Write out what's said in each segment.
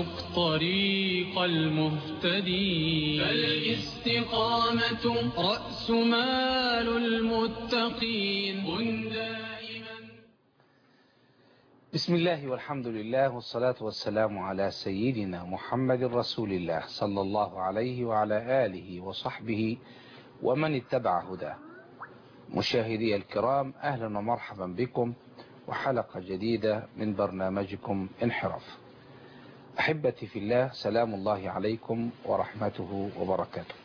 واسلك طريق المهتدين فالاستقامة رأس مال المتقين كن دائما بسم الله والحمد لله والصلاة والسلام على سيدنا محمد رسول الله صلى الله عليه وعلى آله وصحبه ومن اتبع هداه مشاهدي الكرام أهلا ومرحبا بكم وحلقة جديدة من برنامجكم انحراف أحبتي في الله سلام الله عليكم ورحمته وبركاته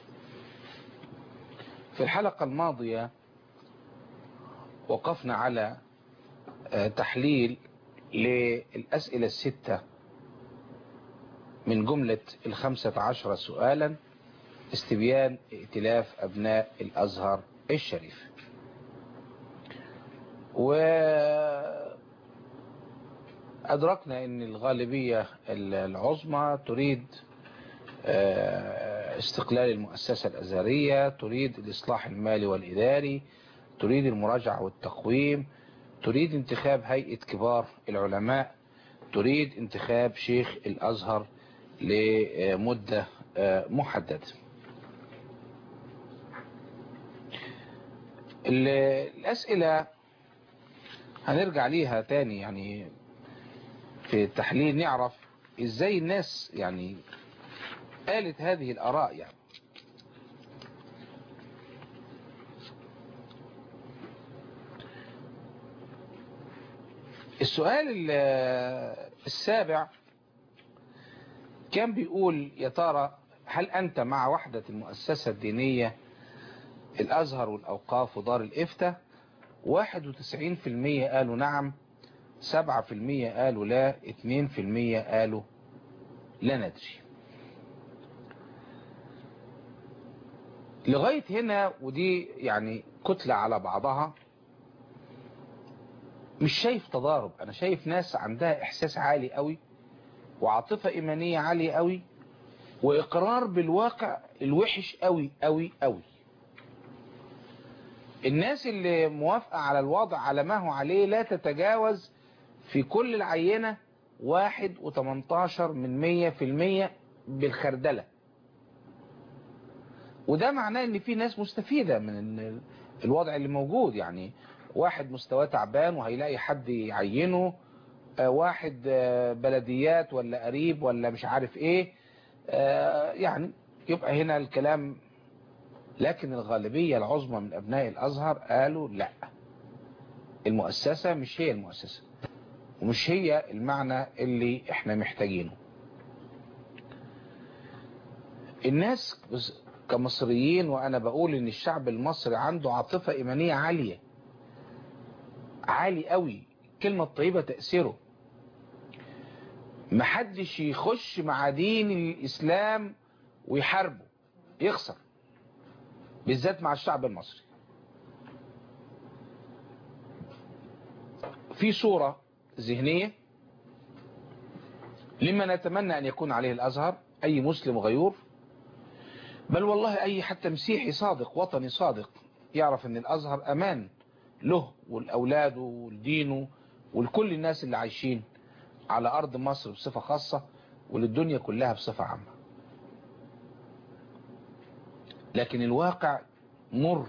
في الحلقة الماضية وقفنا على تحليل للأسئلة الستة من جملة الخمسة عشر سؤالا استبيان ائتلاف أبناء الأزهر الشريف وأدركنا أن الغالبية العظمى تريد استقلال المؤسسة الأزهرية تريد الإصلاح المالي والإداري تريد المراجعة والتقويم تريد انتخاب هيئة كبار العلماء تريد انتخاب شيخ الأزهر لمدة محددة الأسئلة هنرجع ليها تاني يعني في التحليل نعرف ازاي الناس يعني قالت هذه الآراء يعني السؤال السابع كان بيقول يا ترى هل أنت مع وحدة المؤسسة الدينية الأزهر والأوقاف ودار الإفتاء 91% قالوا نعم 7% قالوا لا 2% قالوا لا ندري لغاية هنا ودي يعني كتلة على بعضها مش شايف تضارب انا شايف ناس عندها احساس عالي قوي وعاطفة ايمانية عالية قوي واقرار بالواقع الوحش قوي قوي قوي الناس اللي موافقة على الوضع على ما هو عليه لا تتجاوز في كل العينة واحد وتمنتاشر من مية في المية بالخردلة وده معناه ان في ناس مستفيدة من الوضع اللي موجود يعني واحد مستواه تعبان وهيلاقي حد يعينه واحد بلديات ولا قريب ولا مش عارف ايه يعني يبقى هنا الكلام لكن الغالبية العظمى من ابناء الازهر قالوا لا المؤسسة مش هي المؤسسة ومش هي المعنى اللي احنا محتاجينه الناس كمصريين وانا بقول ان الشعب المصري عنده عاطفة ايمانية عالية عالي قوي كلمة طيبة تأثيره محدش يخش مع دين الإسلام ويحاربه يخسر بالذات مع الشعب المصري في صورة ذهنية لما نتمنى أن يكون عليه الأزهر أي مسلم غيور بل والله أي حتى مسيحي صادق وطني صادق يعرف أن الأزهر أمان له والأولاده ولدينه ولكل الناس اللي عايشين على أرض مصر بصفة خاصة وللدنيا كلها بصفة عامة لكن الواقع مر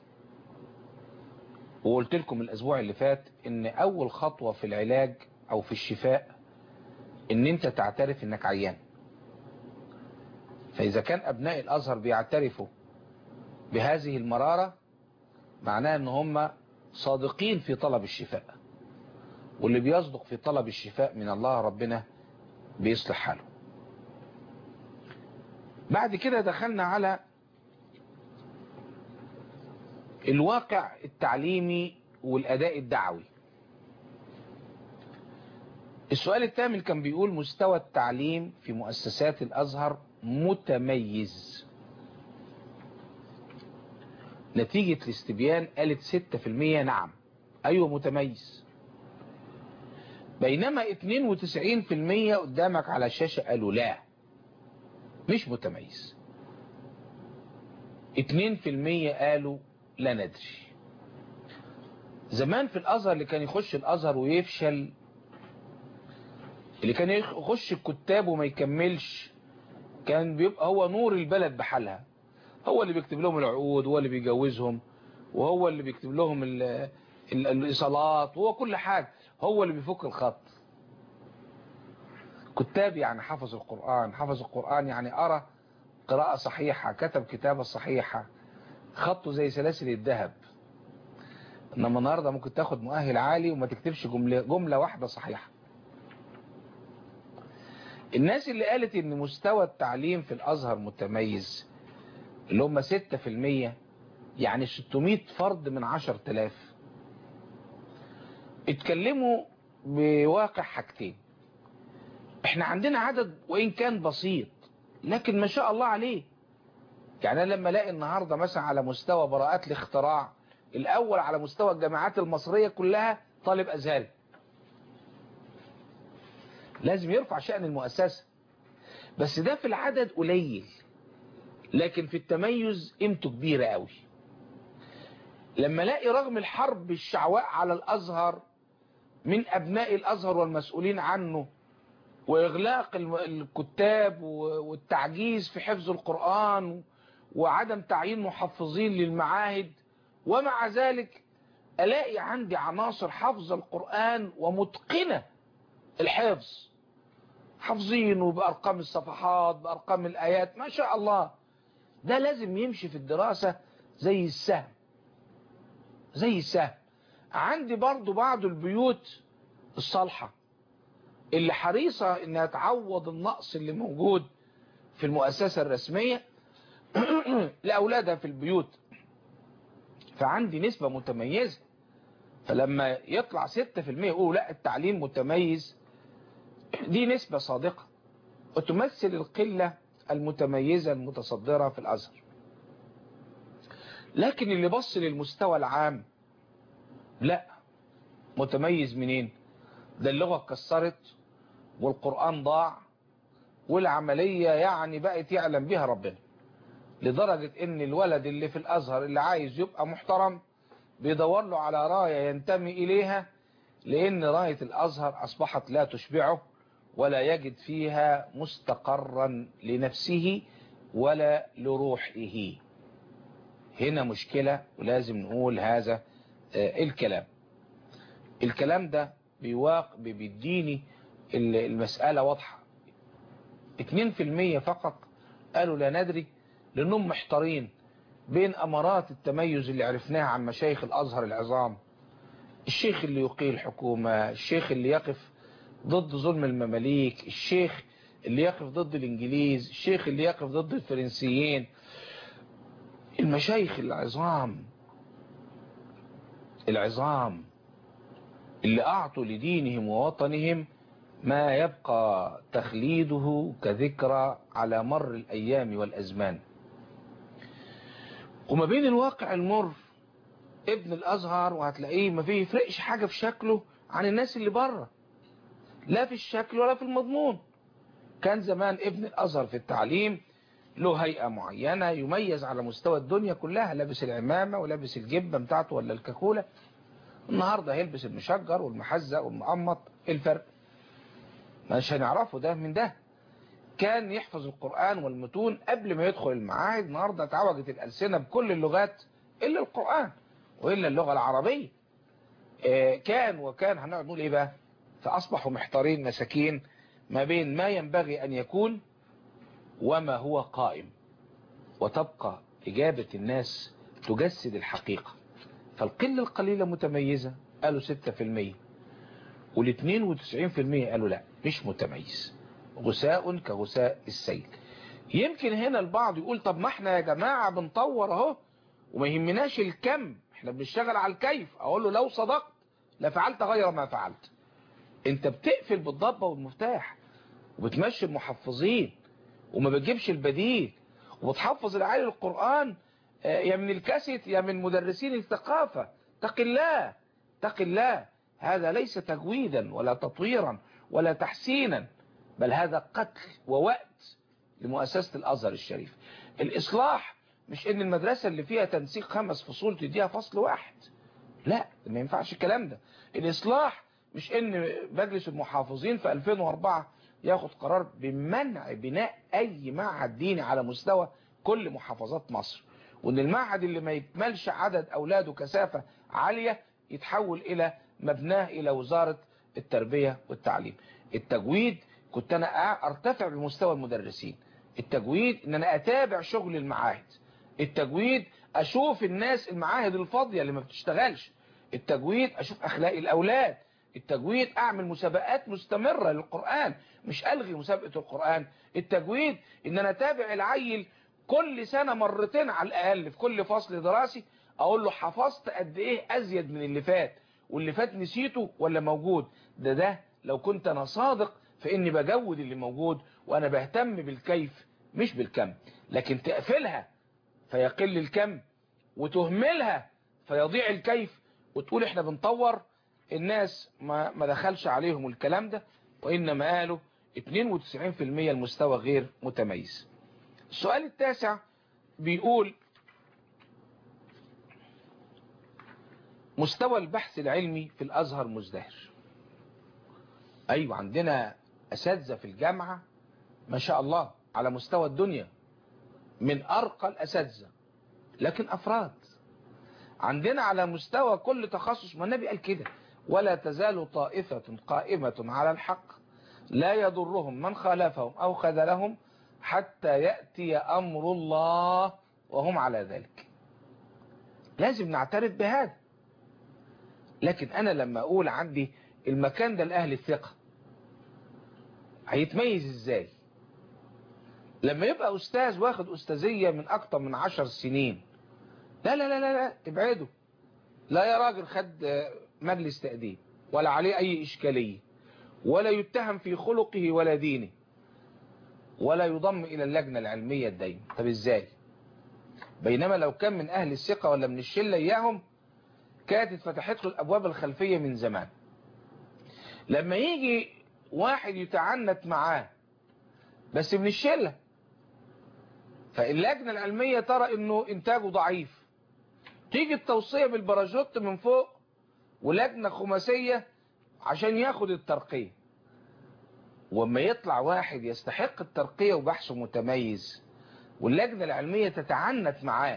وقلت لكم الأسبوع اللي فات ان أول خطوة في العلاج أو في الشفاء ان انت تعترف انك عيان فإذا كان أبناء الأزهر بيعترفوا بهذه المرارة معناه ان هم صادقين في طلب الشفاء واللي بيصدق في طلب الشفاء من الله ربنا بيصلح حاله بعد كده دخلنا على الواقع التعليمي والأداء الدعوي السؤال الثامن كان بيقول مستوى التعليم في مؤسسات الأزهر متميز نتيجة الاستبيان قالت ستة في المية نعم أيوة متميز بينما اتنين وتسعين في المية قدامك على الشاشة قالوا لا مش متميز اتنين في المية قالوا لا ندري زمان في الأزهر اللي كان يخش الأزهر ويفشل اللي كان يخش الكتاب وما يكملش كان بيبقى هو نور البلد بحالها هو اللي بيكتب لهم العقود وهو اللي بيجوزهم وهو اللي بيكتب لهم ال ال الإيصالات وهو كل حاجة هو اللي بيفك الخط كتاب يعني حفظ القرآن حفظ القرآن يعني أرى قراءة صحيحة كتب كتابة صحيحة خطه زي سلاسل الذهب انما النهارده ممكن تاخد مؤهل عالي وما تكتبش جملة, جملة واحدة صحيحة الناس اللي قالت ان مستوى التعليم في الازهر متميز اللي هم 6% يعني 600 فرد من 10000 اتكلموا بواقع حاجتين احنا عندنا عدد وان كان بسيط لكن ما شاء الله عليه يعني انا لما الاقي النهاردة مثلا على مستوى براءات الاختراع الاول على مستوى الجامعات المصرية كلها طالب ازهري لازم يرفع شأن المؤسسة بس ده في العدد قليل لكن في التميز قيمته كبيرة قوي لما الاقي رغم الحرب الشعواء على الازهر من ابناء الازهر والمسؤولين عنه واغلاق الكتاب والتعجيز في حفظ القرآن وعدم تعيين محفظين للمعاهد ومع ذلك الاقي عندي عناصر حفظ القرآن ومتقنة الحفظ حافظينه بأرقام الصفحات بأرقام الآيات ما شاء الله ده لازم يمشي في الدراسة زي السهم زي السهم عندي برضو بعض البيوت الصالحة اللي حريصة انها تعوض النقص اللي موجود في المؤسسة الرسمية لأولادها في البيوت فعندي نسبة متميزة فلما يطلع 6% يقولوا لا التعليم متميز دي نسبة صادقة وتمثل القلة المتميزة المتصدرة في الأزهر لكن اللي بص للمستوى العام لا متميز منين ده اللغة اتكسرت والقرآن ضاع والعملية يعني بقت يعلم بها ربنا لدرجة ان الولد اللي في الازهر اللي عايز يبقى محترم بيدور له على راية ينتمي اليها لان راية الازهر اصبحت لا تشبعه ولا يجد فيها مستقرا لنفسه ولا لروحه هنا مشكلة ولازم نقول هذا الكلام الكلام ده بيواق بيديني المسألة واضحة 2% فقط قالوا لا ندري لأنهم محتارين بين أمارات التميز اللي عرفناها عن مشايخ الأزهر العظام الشيخ اللي يقيل الحكومة الشيخ اللي يقف ضد ظلم المماليك الشيخ اللي يقف ضد الإنجليز الشيخ اللي يقف ضد الفرنسيين المشايخ العظام العظام اللي أعطوا لدينهم ووطنهم ما يبقى تخليده كذكرى على مر الأيام والأزمان وما بين الواقع المر ابن الأزهر وهتلاقيه ما فيه يفرقش حاجة في شكله عن الناس اللي بره لا في الشكل ولا في المضمون كان زمان ابن الأزهر في التعليم له هيئة معينة يميز على مستوى الدنيا كلها لابس العمامة ولابس الجبة بتاعته ولا الكاكولة النهاردة هيلبس المشجر والمحزق والمقمط الفرق مش هنعرفه ده من ده كان يحفظ القرآن والمتون قبل ما يدخل المعاهد النهاردة اتعوجت الألسنة بكل اللغات إلا القرآن وإلا اللغة العربية كان وكان هنقعد نقول إيه بقى فأصبحوا محتارين مساكين ما بين ما ينبغي أن يكون وما هو قائم وتبقى إجابة الناس تجسد الحقيقة فالقلة القليلة متميزة قالوا 6% والاثنين وتسعين في المية قالوا لا مش متميز غساء كغساء السيل يمكن هنا البعض يقول طب ما احنا يا جماعة بنطور اهو وما يهمناش الكم احنا بنشتغل على الكيف اقول له لو صدقت لفعلت غير ما فعلت انت بتقفل بالضبة والمفتاح وبتمشي المحفظين وما بتجيبش البديل وبتحفظ العالي القرآن يا من الكاسيت يا من مدرسين الثقافة تق الله تق الله هذا ليس تجويدا ولا تطويرا ولا تحسينا بل هذا قتل ووقت لمؤسسة الأزهر الشريف الإصلاح مش ان المدرسة اللي فيها تنسيق خمس فصول تديها فصل واحد لا ما ينفعش الكلام ده الإصلاح مش ان مجلس المحافظين في 2004 ياخد قرار بمنع بناء اي معهد ديني على مستوى كل محافظات مصر وان المعهد اللي ما يكملش عدد اولاده كثافة عالية يتحول الى مبناه الى وزارة التربية والتعليم التجويد كنت انا ارتفع بمستوى المدرسين التجويد ان انا اتابع شغل المعاهد التجويد اشوف الناس المعاهد الفاضية اللي ما بتشتغلش التجويد اشوف اخلاق الاولاد التجويد اعمل مسابقات مستمرة للقرآن مش الغي مسابقة القرآن التجويد ان انا اتابع العيل كل سنة مرتين على الاقل في كل فصل دراسي اقول له حفظت قد ايه ازيد من اللي فات واللي فات نسيته ولا موجود ده ده لو كنت انا صادق في اني بجود اللي موجود وانا بهتم بالكيف مش بالكم لكن تقفلها فيقل الكم وتهملها فيضيع الكيف وتقول احنا بنطور الناس ما, ما دخلش عليهم الكلام ده وإنما قالوا 92% المستوى غير متميز السؤال التاسع بيقول مستوى البحث العلمي في الأزهر مزدهر أيوة عندنا أساتذة في الجامعة ما شاء الله على مستوى الدنيا من أرقى الأساتذة لكن أفراد عندنا على مستوى كل تخصص ما النبي قال كده ولا تزال طائفة قائمة على الحق لا يضرهم من خالفهم أو خذلهم حتى يأتي أمر الله وهم على ذلك لازم نعترف بهذا لكن أنا لما أقول عندي المكان ده لأهل الثقة هيتميز إزاي لما يبقى أستاذ واخد أستاذية من أكتر من عشر سنين لا لا لا لا, لا ابعده لا يا راجل خد مجلس تأديب ولا عليه أي إشكالية ولا يتهم في خلقه ولا دينه ولا يضم إلى اللجنة العلمية الدايمة طب إزاي بينما لو كان من أهل الثقة ولا من الشلة إياهم كانت اتفتحت له الأبواب الخلفية من زمان لما يجي واحد يتعنت معاه بس من الشلة فاللجنة العلمية ترى انه انتاجه ضعيف تيجي التوصية بالبراشوت من فوق ولجنة خماسية عشان ياخد الترقية وما يطلع واحد يستحق الترقية وبحثه متميز واللجنة العلمية تتعنت معاه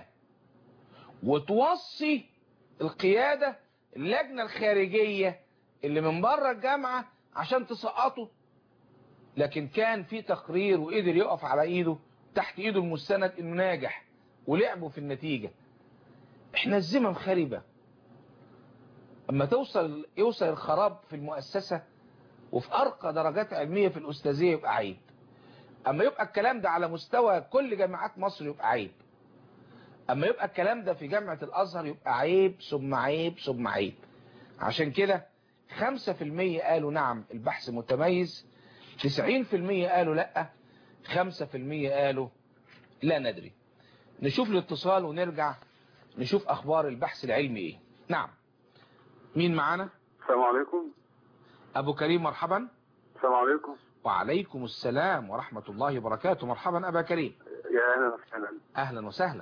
وتوصي القيادة اللجنة الخارجية اللي من بره الجامعة عشان تسقطه لكن كان في تقرير وقدر يقف على ايده تحت ايده المستند انه ناجح ولعبوا في النتيجة احنا الزمن خربة اما توصل يوصل الخراب في المؤسسة وفي ارقى درجات علمية في الاستاذية يبقى عيب اما يبقى الكلام ده على مستوى كل جامعات مصر يبقى عيب اما يبقى الكلام ده في جامعة الازهر يبقى عيب ثم عيب ثم عيب عشان كده 5% قالوا نعم البحث متميز 90% قالوا لا 5% قالوا لا ندري نشوف الاتصال ونرجع نشوف اخبار البحث العلمي ايه نعم مين معانا السلام عليكم ابو كريم مرحبا السلام عليكم وعليكم السلام ورحمة الله وبركاته مرحبا ابا كريم يا اهلا وسهلا اهلا وسهلا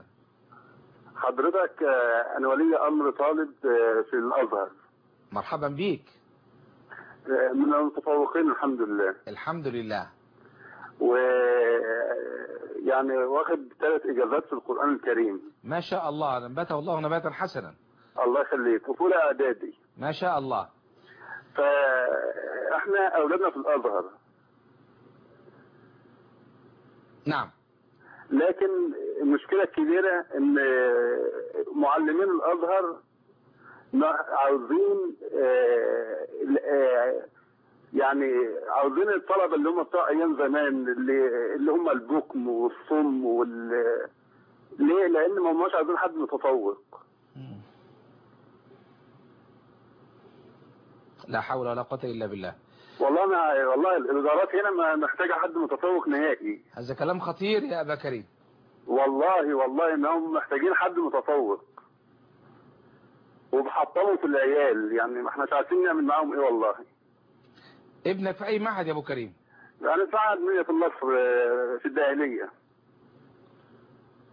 حضرتك آه، انا ولي امر طالب آه، في الازهر مرحبا بيك آه، من المتفوقين الحمد لله الحمد لله و يعني واخد ثلاث اجازات في القران الكريم ما شاء الله نبته الله نباتا حسنا الله يخليك وفي اولى اعدادي ما شاء الله فاحنا اولادنا في الازهر نعم لكن المشكله الكبيره ان معلمين الازهر ما- عاوزين آه، آه، يعني عاوزين الطلبه اللي هم بتوع ايام زمان اللي اللي هم البكم والصم وال ليه؟ لان ما هماش عاوزين حد متفوق مم. لا حول ولا قوة إلا بالله والله ما والله الادارات هنا ما محتاجه حد متفوق نهائي هذا كلام خطير يا أبا كريم والله والله انهم محتاجين حد متفوق وبحطموا في العيال يعني ما احناش عارفين نعمل معاهم ايه والله ابنك في أي معهد يا أبو كريم يعني ساعد مني في مصر آه، في الداهليه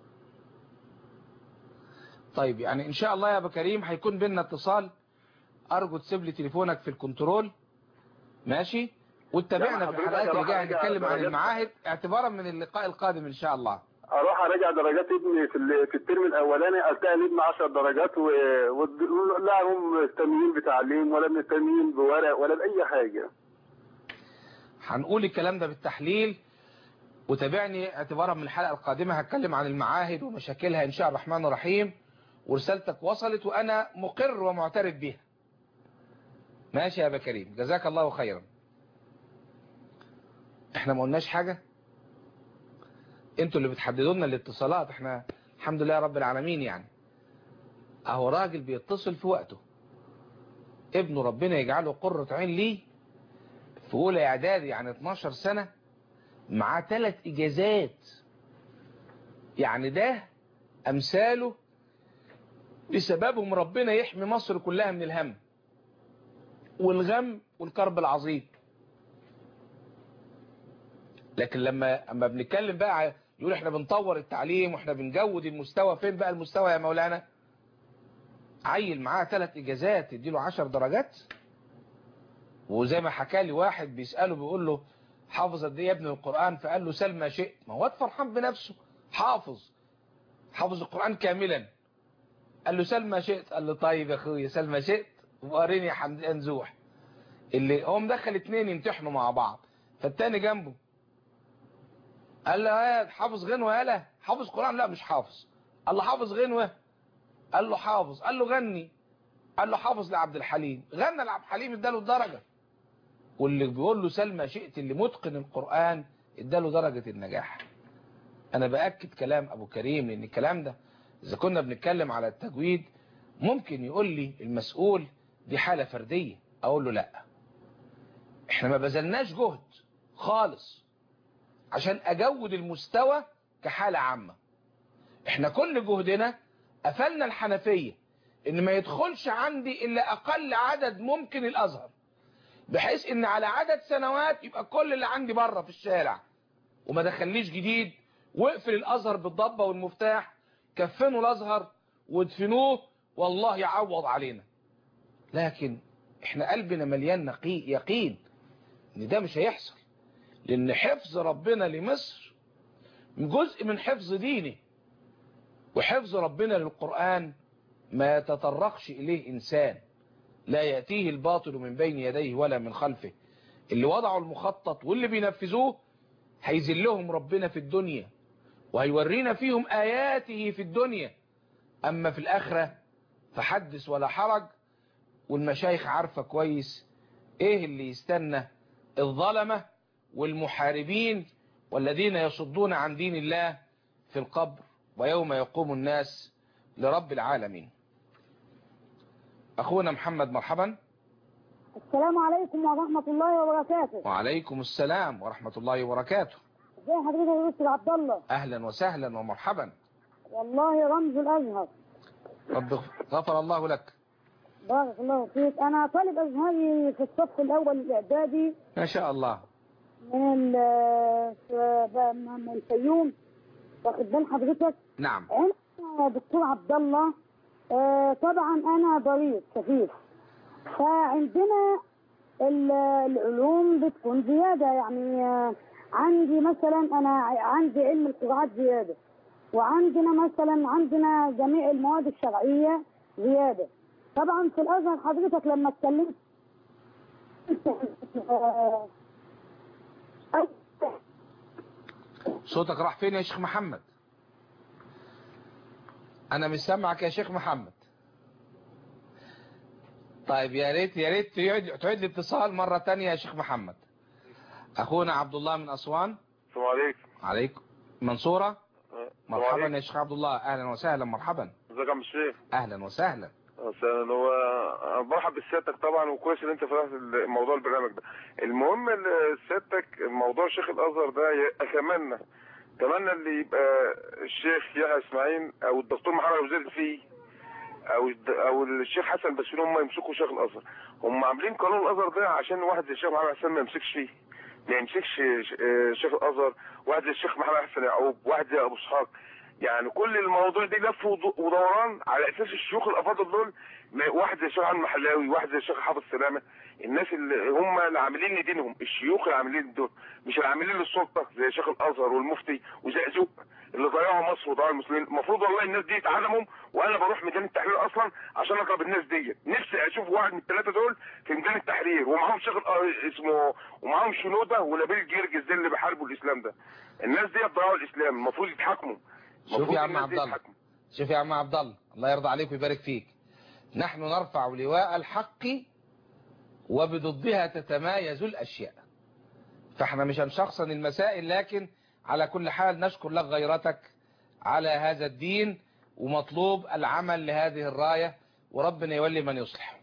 طيب يعني إن شاء الله يا أبو كريم هيكون بيننا اتصال ارجو تسيب لي تليفونك في الكنترول ماشي واتبعنا يعني في حضرتك الحلقات اللي أروح جايه أراجع هنتكلم عن درجات- المعاهد اعتبارا من اللقاء القادم ان شاء الله اروح اراجع درجات ابني في ال- في الترم الاولاني التقى الابن 10 درجات و... و... لا هم مهتمين بتعليم ولا مهتمين بورق ولا باي حاجه هنقول الكلام ده بالتحليل وتابعني اعتبارا من الحلقة القادمة هتكلم عن المعاهد ومشاكلها إن شاء الرحمن الرحيم ورسالتك وصلت وأنا مقر ومعترف بها ماشي يا أبا كريم جزاك الله خيرا احنا ما قلناش حاجة انتوا اللي بتحددوا لنا الاتصالات احنا الحمد لله رب العالمين يعني اهو راجل بيتصل في وقته ابنه ربنا يجعله قرة عين ليه في اولى اعدادي يعني 12 سنة معاه ثلاث اجازات يعني ده امثاله بسببهم ربنا يحمي مصر كلها من الهم والغم والكرب العظيم لكن لما اما بنتكلم بقى يقول احنا بنطور التعليم واحنا بنجود المستوى فين بقى المستوى يا مولانا عيل معاه ثلاث اجازات تديله 10 درجات وزي ما حكى لي واحد بيسأله بيقول له حافظ قد ايه يا ابن القرآن فقال له سل ما شئت ما هو فرحان بنفسه حافظ حافظ القرآن كاملا قال له سل ما شئت قال له طيب يا اخويا سل ما شئت وقريني يا حمد انزوح اللي هو مدخل اتنين يمتحنوا مع بعض فالتاني جنبه قال له يا حافظ غنوة يالا حافظ قرآن لا مش حافظ قال له حافظ غنوة قال له حافظ قال له غني قال له حافظ لعبد الحليم غنى لعبد الحليم اداله الدرجة واللي بيقول له سلمى شئت اللي متقن القرآن اداله درجة النجاح انا باكد كلام ابو كريم لان الكلام ده اذا كنا بنتكلم على التجويد ممكن يقول لي المسؤول دي حالة فردية اقول له لا احنا ما بذلناش جهد خالص عشان اجود المستوى كحالة عامة احنا كل جهدنا قفلنا الحنفية ان ما يدخلش عندي الا اقل عدد ممكن الازهر بحيث ان على عدد سنوات يبقى كل اللي عندي بره في الشارع وما دخلنيش جديد واقفل الازهر بالضبة والمفتاح كفنوا الازهر وادفنوه والله يعوض علينا لكن احنا قلبنا مليان نقي يقين ان ده مش هيحصل لان حفظ ربنا لمصر جزء من حفظ دينه وحفظ ربنا للقرآن ما يتطرقش إليه إنسان لا يأتيه الباطل من بين يديه ولا من خلفه اللي وضعوا المخطط واللي بينفذوه هيذلهم ربنا في الدنيا وهيورينا فيهم آياته في الدنيا أما في الآخرة فحدث ولا حرج والمشايخ عارفة كويس إيه اللي يستنى الظلمة والمحاربين والذين يصدون عن دين الله في القبر ويوم يقوم الناس لرب العالمين أخونا محمد مرحبا السلام عليكم ورحمة الله وبركاته وعليكم السلام ورحمة الله وبركاته ازي حضرتك يا يوسف عبد الله أهلا وسهلا ومرحبا والله رمز الازهر رب غفر الله لك بارك الله فيك انا طالب ازهري في الصف الاول الاعدادي ما شاء الله من ال- في- من الفيوم واخد بال حضرتك نعم انا دكتور عبد الله آه، طبعا انا ضرير كفيف فعندنا ال- العلوم بتكون زياده يعني آه، عندي مثلا انا ع- عندي علم القراءات زياده وعندنا مثلا عندنا جميع المواد الشرعيه زياده طبعا في الازهر حضرتك لما اتكلمت آه، صوتك راح فين يا شيخ محمد انا مش سامعك يا شيخ محمد طيب يا ريت يا ريت تعيد تعيد الاتصال مرة تانية يا شيخ محمد اخونا عبد الله من اسوان السلام عليكم عليكم منصورة السلام مرحبا عليكم. يا شيخ عبد الله اهلا وسهلا مرحبا ازيك يا عم الشيخ اهلا وسهلا مثلا هو أنا برحب بسيادتك طبعا وكويس ان انت فتحت موضوع البرنامج ده المهم ال- سيادتك موضوع شيخ الازهر ده ي- اتمنى اتمنى اللي يبقى الشيخ يحيى اسماعيل او الدكتور محمد ابو زيد فيه او الد- او الشيخ حسن بسيون هم يمسكوا شيخ الازهر هم عاملين قانون الازهر ده عشان واحد زي الشيخ محمد حسن ما يمسكش فيه ما يمسكش ش- آه، شيخ الازهر واحد زي الشيخ محمد حسن يعقوب واحد زي ابو اسحاق يعني كل الموضوع ده لف ود- ودوران على اساس الشيوخ الافاضل دول ما- واحد زي الشيخ عم المحلاوي واحد زي الشيخ حافظ سلامه الناس اللي هم اللي عاملين لدينهم الشيوخ اللي عاملين دول مش اللي عاملين للسلطه زي شيخ الازهر والمفتي وزقزوق اللي ضيعوا مصر وضيعوا المسلمين المفروض والله الناس دي تعلمهم وانا بروح ميدان التحرير اصلا عشان اضرب الناس دي نفسي اشوف واحد من الثلاثه دول في ميدان التحرير ومعاهم شيخ الأ- اسمه ومعاهم شنوده ونبيل جرجس ده اللي بيحاربوا الاسلام ده الناس دي ضيعوا الاسلام المفروض يتحاكموا شوف المفروض يا عم الناس عبد دي الله يتحاكموا. شوف يا عم عبد الله الله يرضى عليك ويبارك فيك نحن نرفع لواء الحق وبضدها تتمايز الأشياء فاحنا مش هنشخصن المسائل لكن على كل حال نشكر لك غيرتك على هذا الدين ومطلوب العمل لهذه الراية وربنا يولي من يصلح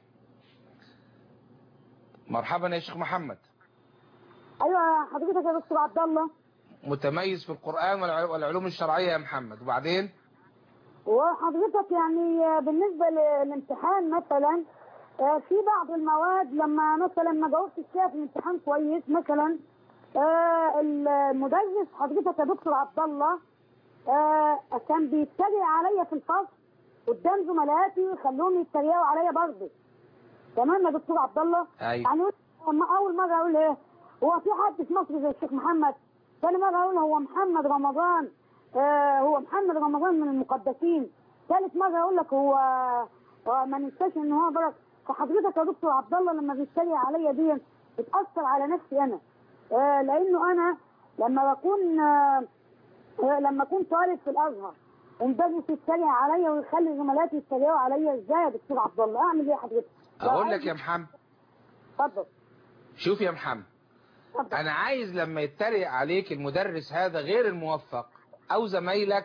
مرحبا يا شيخ محمد ايوه حضرتك يا دكتور عبد الله متميز في القرآن والع- والعلوم الشرعية يا محمد وبعدين وحضرتك يعني آه، بالنسبه للامتحان مثلا آه، في بعض المواد لما مثلا ما جاوبتش فيها في الامتحان كويس مثلا آه، المدرس حضرتك يا دكتور عبد الله آه، كان بيتريق عليا في الفصل قدام زملائاتي ويخلوهم يتريقوا عليا برضه تمام يا دكتور عبد الله أيوة. يعني لما اول مره اقول ايه هو في حد في مصر زي الشيخ محمد ثاني مره اقول هو محمد رمضان آه هو محمد رمضان من المقدسين ثالث مره اقول لك هو آه ما ننساش ان هو برك فحضرتك يا دكتور عبد الله لما بيتريق عليا دي بتاثر على نفسي انا آه لانه انا لما بكون آه آه لما اكون طالب في الازهر ومدرس يتريق عليا ويخلي زملائي يتريقوا عليا ازاي يا دكتور عبد الله اعمل ايه يا حضرتك؟ أقول لك يا محمد اتفضل شوف يا محمد اتفضل انا عايز لما يتريق عليك المدرس هذا غير الموفق او زمايلك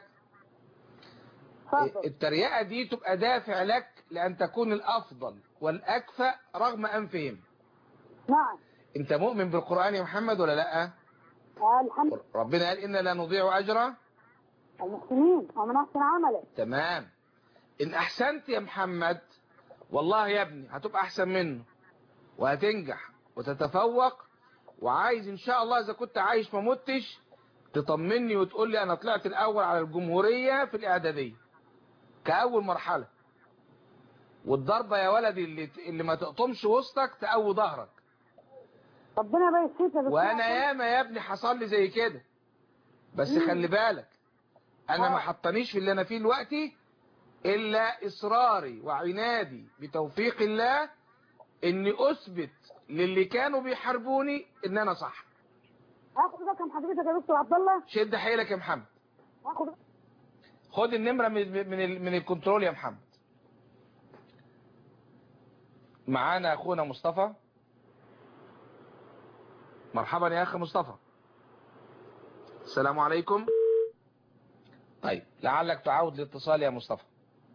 اتفضل التريقة دي تبقى دافع لك لان تكون الافضل والاكفأ رغم انفهم نعم انت مؤمن بالقرآن يا محمد ولا لا آه، الحمد ربنا قال إنا لا نضيع اجر المحسنين ومن احسن عملا تمام ان احسنت يا محمد والله يا ابني هتبقى احسن منه وهتنجح وتتفوق وعايز ان شاء الله اذا كنت عايش ما متش تطمني وتقول لي انا طلعت الاول على الجمهورية في الاعدادية كاول مرحلة والضربة يا ولدي اللي, اللي ما تقطمش وسطك تقوي ظهرك ربنا يبارك فيك يا دكتور وانا ياما يا ابني حصل لي زي كده بس خلي بالك انا ما حطنيش في اللي انا فيه دلوقتي الا اصراري وعنادي بتوفيق الله اني اثبت للي كانوا بيحاربوني ان انا صح هاخد رقم حضرتك يا دكتور عبد الله شد حيلك يا محمد هاخد خد النمرة من من ال- من الكنترول يا محمد معانا اخونا مصطفى مرحبا يا اخي مصطفى السلام عليكم طيب لعلك تعود الاتصال يا مصطفى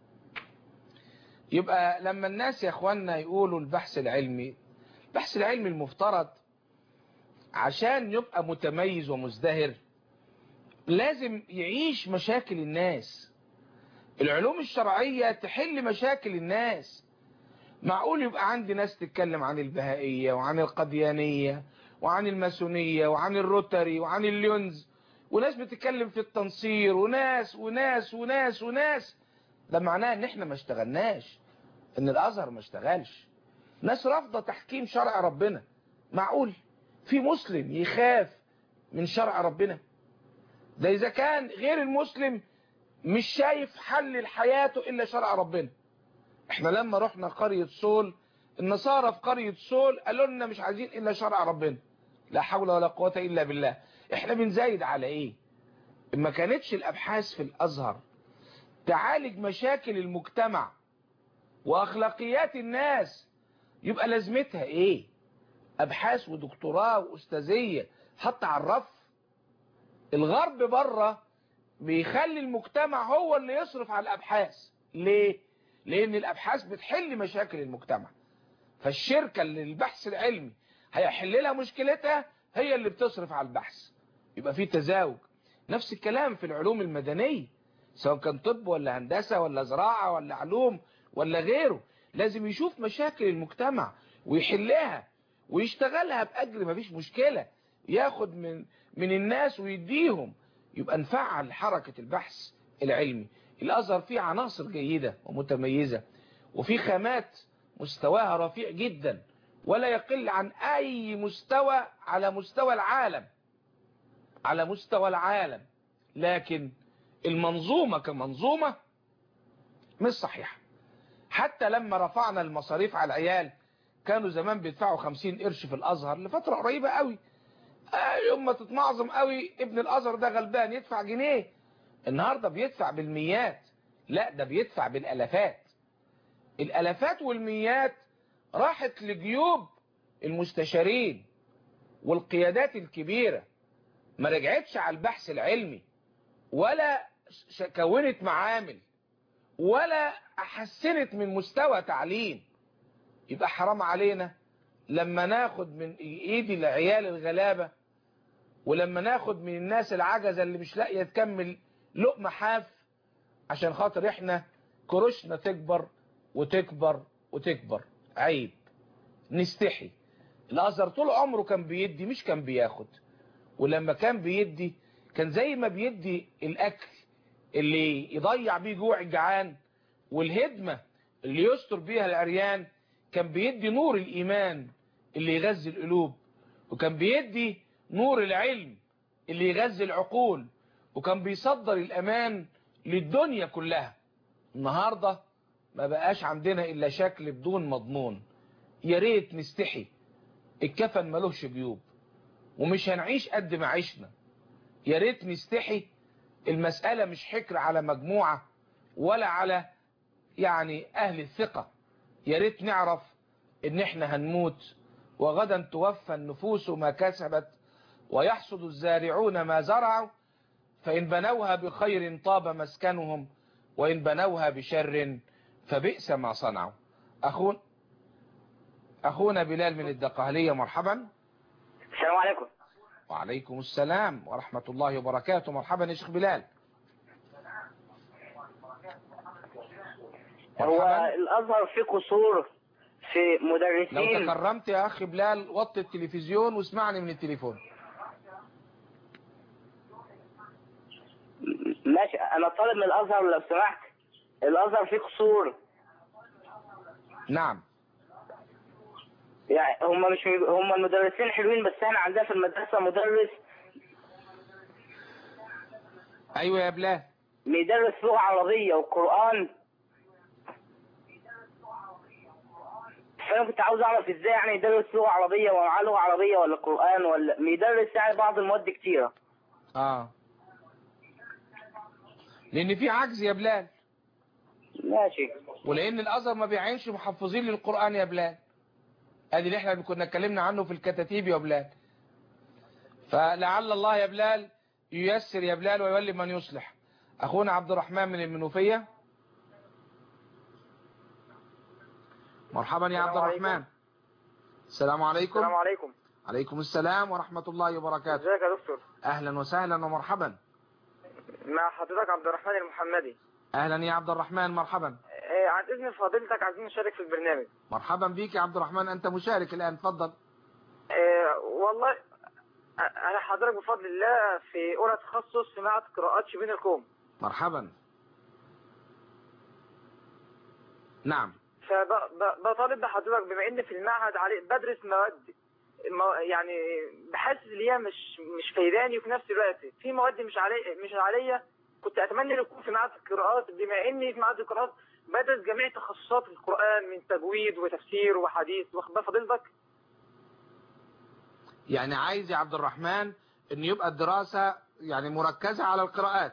يبقى لما الناس يا اخوانا يقولوا البحث العلمي البحث العلمي المفترض عشان يبقى متميز ومزدهر لازم يعيش مشاكل الناس العلوم الشرعية تحل مشاكل الناس معقول يبقى عندي ناس تتكلم عن البهائية وعن القديانية وعن الماسونية وعن الروتري وعن اليونز وناس بتتكلم في التنصير وناس وناس وناس وناس ده معناه ان احنا ما اشتغلناش ان الازهر ما اشتغلش ناس رافضة تحكيم شرع ربنا معقول في مسلم يخاف من شرع ربنا ده اذا كان غير المسلم مش شايف حل لحياته الا شرع ربنا احنا لما رحنا قرية سول النصارى في قرية سول قالوا لنا مش عايزين الا شرع ربنا لا حول ولا قوة الا بالله احنا بنزايد على ايه ما كانتش الابحاث في الازهر تعالج مشاكل المجتمع واخلاقيات الناس يبقى لازمتها ايه ابحاث ودكتوراه واستاذية حتى على الرف الغرب بره بيخلي المجتمع هو اللي يصرف على الابحاث ليه لان الابحاث بتحل مشاكل المجتمع فالشركة اللي البحث العلمي هيحل لها مشكلتها هي اللي بتصرف على البحث يبقى في تزاوج نفس الكلام في العلوم المدنية سواء كان طب ولا هندسة ولا زراعة ولا علوم ولا غيره لازم يشوف مشاكل المجتمع ويحلها ويشتغلها بأجر مفيش مشكلة ياخد من من الناس ويديهم يبقى نفعل حركة البحث العلمي الازهر فيه عناصر جيدة ومتميزة وفي خامات مستواها رفيع جدا ولا يقل عن اي مستوى على مستوى العالم على مستوى العالم لكن المنظومة كمنظومة مش صحيحة حتى لما رفعنا المصاريف على العيال كانوا زمان بيدفعوا 50 قرش في الازهر لفترة قريبة قوي آه يوم ما تتمعظم قوي ابن الازهر ده غلبان يدفع جنيه النهاردة بيدفع بالميات لا ده بيدفع بالالافات الالافات والميات راحت لجيوب المستشارين والقيادات الكبيرة ما رجعتش على البحث العلمي ولا كونت معامل ولا حسنت من مستوى تعليم يبقى حرام علينا لما ناخد من ايدي العيال الغلابة ولما ناخد من الناس العجزة اللي مش لاقية تكمل لقمة حاف عشان خاطر احنا كروشنا تكبر وتكبر وتكبر عيب نستحي الازهر طول عمره كان بيدي مش كان بياخد ولما كان بيدي كان زي ما بيدي الاكل اللي يضيع بيه جوع الجعان والهدمة اللي يستر بيها العريان كان بيدي نور الايمان اللي يغذي القلوب وكان بيدي نور العلم اللي يغذي العقول وكان بيصدر الامان للدنيا كلها النهاردة ما بقاش عندنا الا شكل بدون مضمون يا ريت نستحي الكفن ملوش جيوب ومش هنعيش قد ما عشنا يا ريت نستحي المسألة مش حكر على مجموعة ولا على يعني اهل الثقة يا ريت نعرف ان احنا هنموت وغدا توفى النفوس ما كسبت ويحصد الزارعون ما زرعوا فإن بنوها بخير طاب مسكنهم وإن بنوها بشر فبئس ما صنعوا أخون أخونا بلال من الدقهلية مرحبا السلام عليكم وعليكم السلام ورحمة الله وبركاته مرحبا يا شيخ بلال هو مرحبا الازهر فيه قصور في لو مدرسين تكرمت يا أخي بلال وطي التلفزيون واسمعني من التليفون ماشي انا طالب من الازهر لو سمحت الازهر فيه قصور نعم يعني هم مش هم المدرسين حلوين بس احنا عندنا في المدرسه مدرس أيوة يا بلال بيدرس لغه عربيه وقران فانا كنت عاوز اعرف ازاي يعني يدرس لغه عربيه ومعاه لغه عربيه ولا قران ولا بيدرس يعني بعض المواد كتيره آه لأن في عجز يا بلال ماشي ولان الازهر ما بيعينش محفظين للقرآن يا بلال ادي اللي احنا كنا اتكلمنا عنه في الكتاتيب يا بلال فلعل الله يا بلال ييسر يا بلال ويولي من يصلح اخونا عبد الرحمن من المنوفية مرحبا يا عبد السلام عليكم. الرحمن السلام عليكم السلام عليكم عليكم السلام ورحمة الله وبركاته ازيك يا دكتور اهلا وسهلا ومرحبا مع حضرتك عبد الرحمن المحمدي اهلا يا عبد الرحمن مرحبا آه، عن اذن فضيلتك عايزين نشارك في البرنامج مرحبا بيك يا عبد الرحمن انت مشارك الان تفضل آه، والله آه، انا حضرتك بفضل الله في اولى تخصص في معهد قراءات شبين الكوم مرحبا نعم فبطالب بحضرتك بما ان في المعهد علي بدرس مواد ما- يعني بحس ان هي مش مش فايداني وفي نفس الوقت في مواد مش علي مش عليا كنت اتمنى ان يكون في معهد القراءات بما اني في معهد القراءات بدرس جميع تخصصات القران من تجويد وتفسير وحديث واخد بال فضيلتك يعني عايز يا عبد الرحمن ان يبقى الدراسة يعني مركزة على القراءات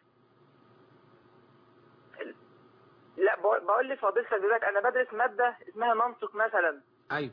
لا بقول بقول لفضيلتك دلوقتي انا بدرس ماده اسمها منطق مثلا ايوه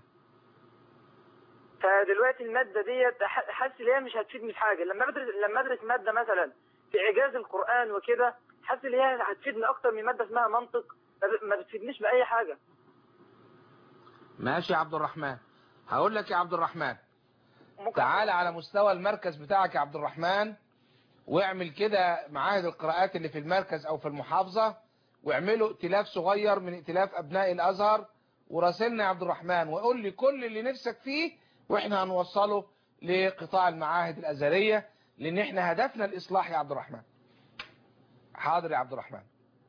فدلوقتي الماده ديت ح- حاسس ان هي مش هتفيدني في حاجه لما بدرس لما ادرس ماده مثلا في اعجاز القران وكده حاسس ان هي هتفيدني اكتر من ماده اسمها منطق ما ب- ما بتفيدنيش باي حاجه ماشي يا عبد الرحمن هقول لك يا عبد الرحمن ممكن تعال على مستوى المركز بتاعك يا عبد الرحمن واعمل كده معاهد القراءات اللي في المركز او في المحافظة واعملوا ائتلاف صغير من ائتلاف ابناء الازهر وراسلنا يا عبد الرحمن وقول لي كل اللي نفسك فيه واحنا هنوصله لقطاع المعاهد الازهرية لان احنا هدفنا الاصلاح يا عبد الرحمن حاضر يا عبد الرحمن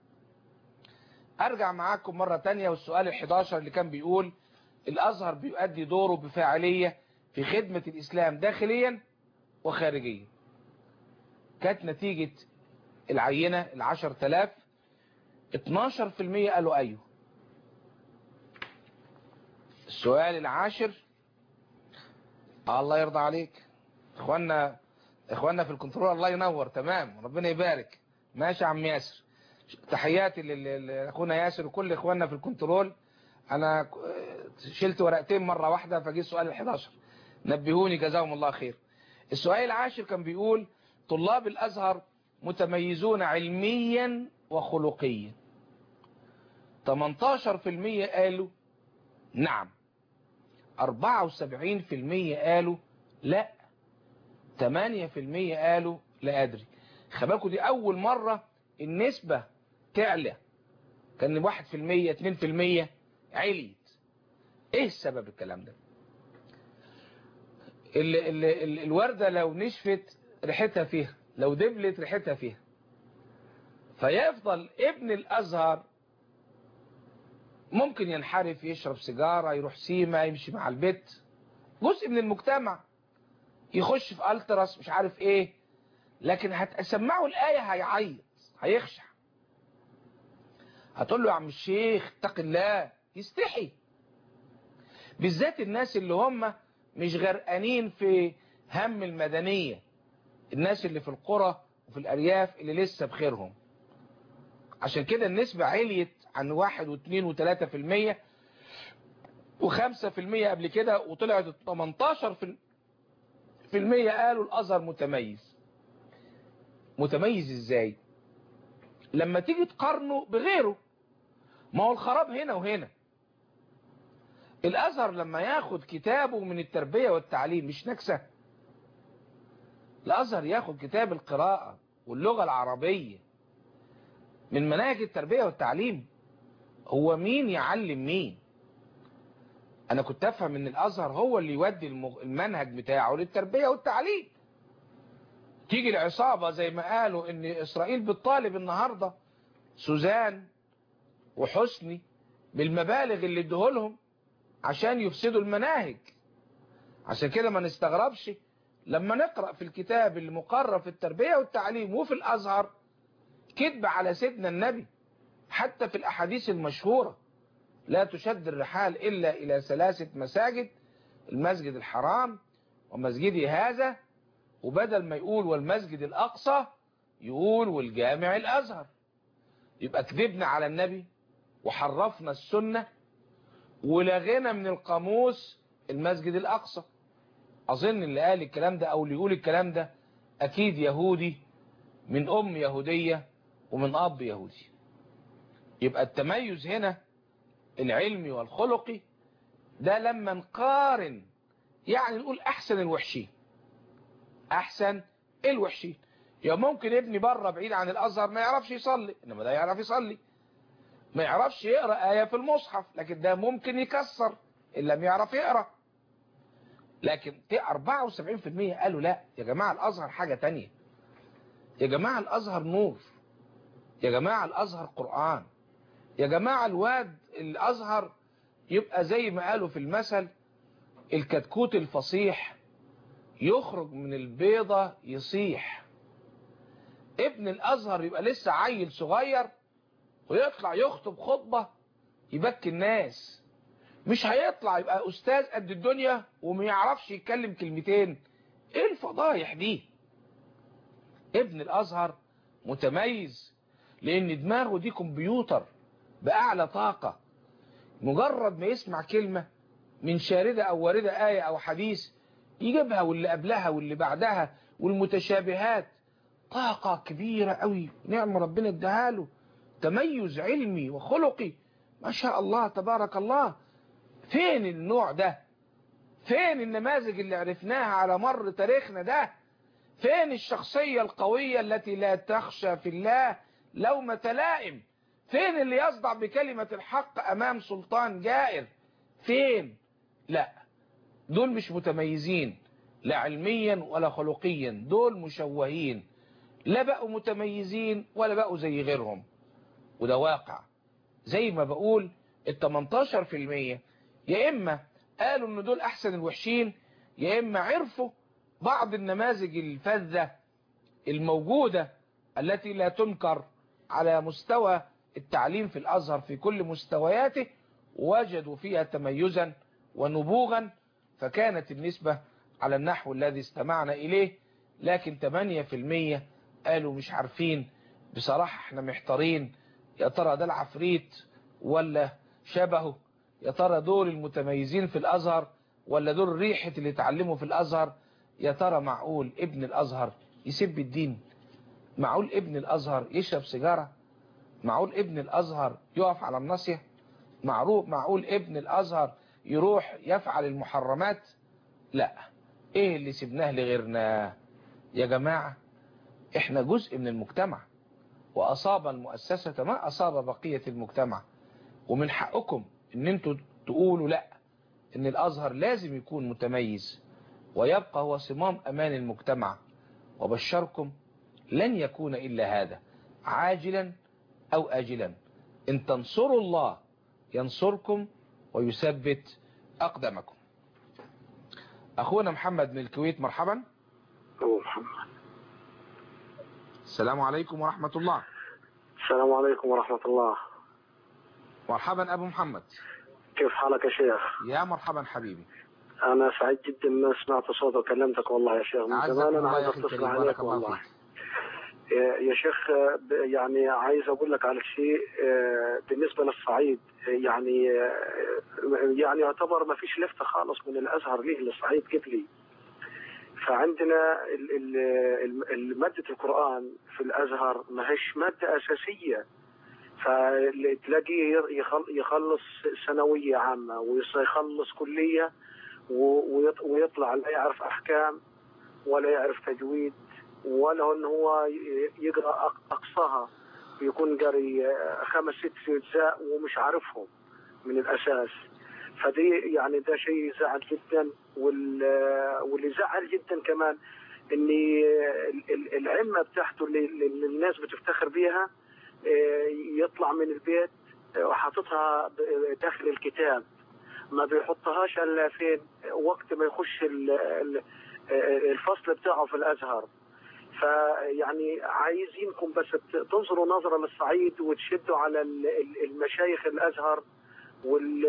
ارجع معاكم مرة تانية والسؤال ال11 اللي كان بيقول الازهر بيؤدي دوره بفاعلية في خدمة الاسلام داخليا وخارجيا كانت نتيجة العينة العشر تلاف 12% قالوا ايوه السؤال العاشر الله يرضى عليك اخوانا اخوانا في الكنترول الله ينور تمام ربنا يبارك ماشي يا عم ياسر تحياتي لل- لاخونا ياسر وكل اخواننا في الكنترول انا ك- شلت ورقتين مرة واحدة فجي السؤال ال11 نبهوني جزاهم الله خير السؤال العاشر كان بيقول طلاب الازهر متميزون علميا وخلقيا 18% قالوا نعم 74% قالوا لا 8% قالوا لا أدري خباكوا دي أول مرة النسبة تعلى كان 1% 2% عليت ايه السبب الكلام ده ال ال ال الوردة لو نشفت ريحتها فيها لو دبلت ريحتها فيها فيفضل ابن الأزهر ممكن ينحرف يشرب سيجارة يروح سيما يمشي مع البيت جزء من المجتمع يخش في التراس مش عارف ايه لكن هتسمعه الآية هيعيط هيخشع هتقول له يا عم الشيخ اتق الله يستحي بالذات الناس اللي هم مش غرقانين في هم المدنية الناس اللي في القرى وفي الأرياف اللي لسه بخيرهم عشان كده النسبة عليت عن واحد واثنين وثلاثة في المية وخمسة في المية قبل كده وطلعت 18 في في المية قالوا الأزهر متميز متميز ازاي لما تيجي تقارنه بغيره ما هو الخراب هنا وهنا الأزهر لما ياخد كتابه من التربية والتعليم مش نكسة الأزهر ياخد كتاب القراءة واللغة العربية من مناهج التربية والتعليم هو مين يعلم مين انا كنت افهم ان الازهر هو اللي يودي المغ- المنهج بتاعه للتربية والتعليم تيجي العصابة زي ما قالوا ان اسرائيل بتطالب النهاردة سوزان وحسني بالمبالغ اللي ادهولهم عشان يفسدوا المناهج عشان كده ما نستغربش لما نقرأ في الكتاب اللي مقرر في التربية والتعليم وفي الازهر كذب على سيدنا النبي حتى في الأحاديث المشهورة لا تشد الرحال إلا إلى ثلاثة مساجد المسجد الحرام ومسجدي هذا وبدل ما يقول والمسجد الأقصى يقول والجامع الأزهر يبقى كذبنا على النبي وحرفنا السنة ولغينا من القاموس المسجد الأقصى أظن اللي قال الكلام ده أو اللي يقول الكلام ده أكيد يهودي من أم يهودية ومن أب يهودي يبقى التميز هنا العلمي والخلقي ده لما نقارن يعني نقول أحسن الوحشين أحسن الوحشين يا ممكن ابني بره بعيد عن الأزهر ما يعرفش يصلي إنما ده يعرف يصلي ما يعرفش يقرأ آية في المصحف لكن ده ممكن يكسر إن لم يعرف يقرأ لكن 74% قالوا لا يا جماعة الأزهر حاجة تانية يا جماعة الأزهر نور يا جماعة الأزهر قرآن يا جماعة الواد الأزهر يبقى زي ما قالوا في المثل الكتكوت الفصيح يخرج من البيضة يصيح ابن الأزهر يبقى لسه عيل صغير ويطلع يخطب خطبة يبكي الناس مش هيطلع يبقى أستاذ قد الدنيا وما يعرفش يتكلم كلمتين ايه الفضايح دي ابن الأزهر متميز لأن دماغه دي كمبيوتر بأعلى طاقة مجرد ما يسمع كلمة من شاردة أو واردة آية أو حديث يجيبها واللي قبلها واللي بعدها والمتشابهات طاقة كبيرة قوي نعم ربنا اداها له تميز علمي وخلقي ما شاء الله تبارك الله فين النوع ده فين النماذج اللي عرفناها على مر تاريخنا ده فين الشخصية القوية التي لا تخشى في الله لومة لائم فين اللي يصدع بكلمة الحق أمام سلطان جائر فين لا دول مش متميزين لا علميا ولا خلقيا دول مشوهين لا بقوا متميزين ولا بقوا زي غيرهم وده واقع زي ما بقول ال 18% يا إما قالوا إن دول أحسن الوحشين يا إما عرفوا بعض النماذج الفذة الموجودة التي لا تنكر على مستوى التعليم في الأزهر في كل مستوياته وجدوا فيها تميزا ونبوغا فكانت النسبة على النحو الذي استمعنا إليه لكن 8% قالوا مش عارفين بصراحة احنا محتارين يا ترى ده العفريت ولا شبهه يا ترى دول المتميزين في الأزهر ولا دول ريحة اللي اتعلموا في الأزهر يا ترى معقول ابن الأزهر يسب الدين معقول ابن الأزهر يشرب سيجارة معقول ابن الأزهر يقف على الناصية معروف معقول ابن الأزهر يروح يفعل المحرمات لا ايه اللي سبناه لغيرنا يا جماعة احنا جزء من المجتمع وأصاب المؤسسة ما أصاب بقية المجتمع ومن حقكم ان انتوا تقولوا لا ان الأزهر لازم يكون متميز ويبقى هو صمام أمان المجتمع وبشركم لن يكون إلا هذا عاجلا أو آجلا إن تنصروا الله ينصركم ويثبت أقدمكم أخونا محمد من الكويت مرحبا أبو محمد السلام عليكم ورحمة الله السلام عليكم ورحمة الله مرحبا أبو محمد كيف حالك يا شيخ يا مرحبا حبيبي أنا سعيد جدا إن سمعت صوتك وكلمتك والله يا شيخ من أعزك زمان أنا الله عايز يا أخي أتصل الكريم عليك بارك الله والله فيك يا يا شيخ آه، ب- يعني عايز أقول لك على شيء آه، بالنسبة للصعيد آه، يعني آه، يعني يعتبر ما فيش لفتة خالص من الأزهر ليه للصعيد قبلي فعندنا ال- ال- ال- مادة القرآن في الأزهر ما هيش مادة أساسية فتلاقيه يخل- يخلص ثانوية عامة ويخلص كلية و- ويط- ويطلع لا يعرف أحكام ولا يعرف تجويد ولا إن هو ي- يقرأ أق- أقصاها يكون قاري آه، خمس ست أجزاء ومش عارفهم من الأساس فدي يعني ده شيء يزعل جدا وال- واللي زعل جدا كمان ان ال- ال- العمه بتاعته اللي اللي الناس بتفتخر بيها آه، يطلع من البيت آه، وحاططها ب- داخل الكتاب ما بيحطهاش الا فين وقت ما يخش ال- ال- آه، الفصل بتاعه في الازهر فيعني عايزينكم بس ت- تنظروا نظرة للصعيد وتشدوا على ال- ال- المشايخ الازهر وال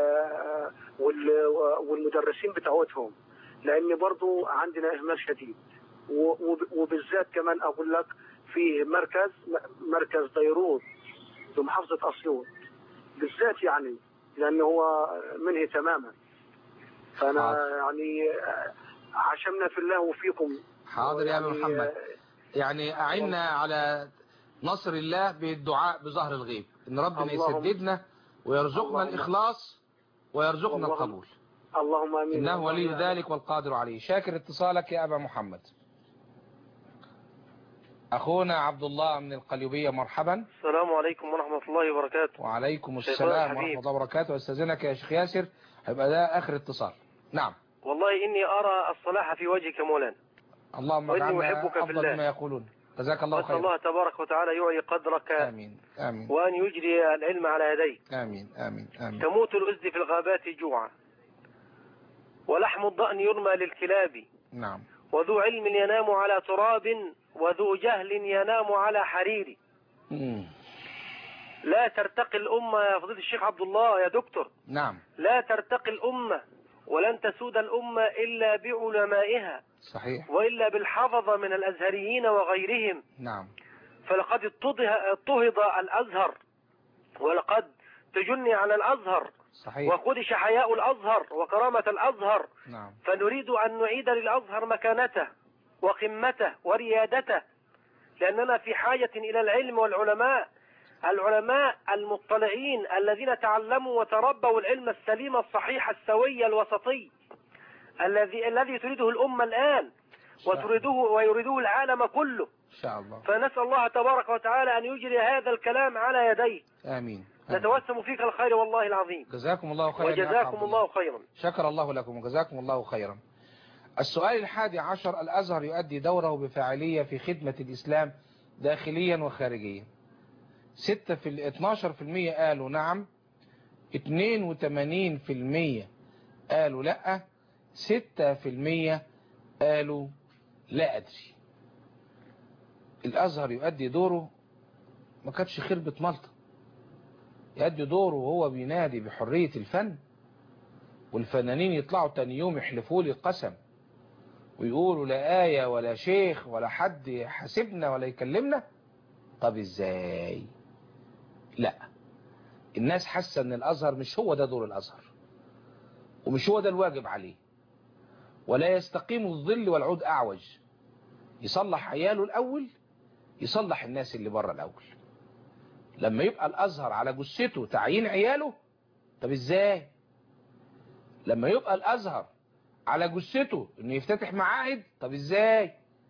وال والمدرسين بتاعتهم لان برضو عندنا اهمال شديد و- وب- وبالذات كمان اقول لك في مركز مركز ديروت في محافظه اسيوط بالذات يعني لانه هو منهي تماما فانا حاضر. يعني عشمنا في الله وفيكم حاضر يا أبو يعني محمد يعني أعنا على نصر الله بالدعاء بظهر الغيب إن ربنا اللهم- يسددنا ويرزقنا اللهم- الإخلاص ويرزقنا اللهم- القبول اللهم امين إنه ولي اللهم- ذلك والقادر عليه شاكر اتصالك يا أبا محمد أخونا عبد الله من القليوبية مرحبا السلام عليكم ورحمة الله وبركاته وعليكم شيخنا السلام الحبيب. ورحمة الله وبركاته أستاذنك يا شيخ ياسر هيبقى ده آخر اتصال نعم والله إني أرى الصلاح في وجهك مولانا اللهم وإني اجعلنا أحبك في أفضل الله. مما يقولون جزاك الله وأسأل خيرا الله تبارك وتعالى يعلي قدرك آمين آمين وأن يجري العلم على يديك آمين آمين آمين تموت الأزد في الغابات جوعا ولحم الضأن يرمى للكلاب نعم وذو علم ينام على تراب وذو جهل ينام على حرير مم. لا ترتقي الأمة يا فضيلة الشيخ عبد الله يا دكتور نعم لا ترتقي الأمة ولن تسود الأمة إلا بعلمائها صحيح وإلا بالحفظة من الأزهريين وغيرهم نعم فلقد اضطهد اضطهد الأزهر ولقد تجني على الأزهر صحيح وخدش حياء الأزهر وكرامة الأزهر نعم فنريد أن نعيد للأزهر مكانته وقمته وريادته لأننا في حاجة إلى العلم والعلماء العلماء المطلعين الذين تعلموا وتربوا العلم السليم الصحيح السوي الوسطي الذي الذي تريده الأمة الآن وتريده ويريده العالم كله إن شاء الله فنسأل الله تبارك وتعالى أن يجري هذا الكلام على يديه آمين آمين. نتوسم فيك الخير والله العظيم جزاكم الله خيرا يا أخ عبد وجزاكم الله خيرا شكر الله لكم وجزاكم الله خيرا السؤال الحادي عشر الأزهر يؤدي دوره بفاعلية في خدمة الإسلام داخليا وخارجيا ستة في ال 12 في المية قالوا نعم اتنين وتمانين في المية قالوا لأ ستة في المية قالوا لا أدري الأزهر يؤدي دوره ما كانتش خربة ملطة يؤدي دوره وهو بينادي بحرية الفن والفنانين يطلعوا تاني يوم يحلفوا لي قسم ويقولوا لا آية ولا شيخ ولا حد يحاسبنا ولا يكلمنا طب ازاي لا الناس حاسة ان الازهر مش هو ده دور الازهر ومش هو ده الواجب عليه ولا يستقيم الظل والعود اعوج يصلح عياله الاول يصلح الناس اللي بره الاول لما يبقى الازهر على جثته تعيين عياله طب ازاي لما يبقى الازهر على جثته انه يفتتح معاهد طب ازاي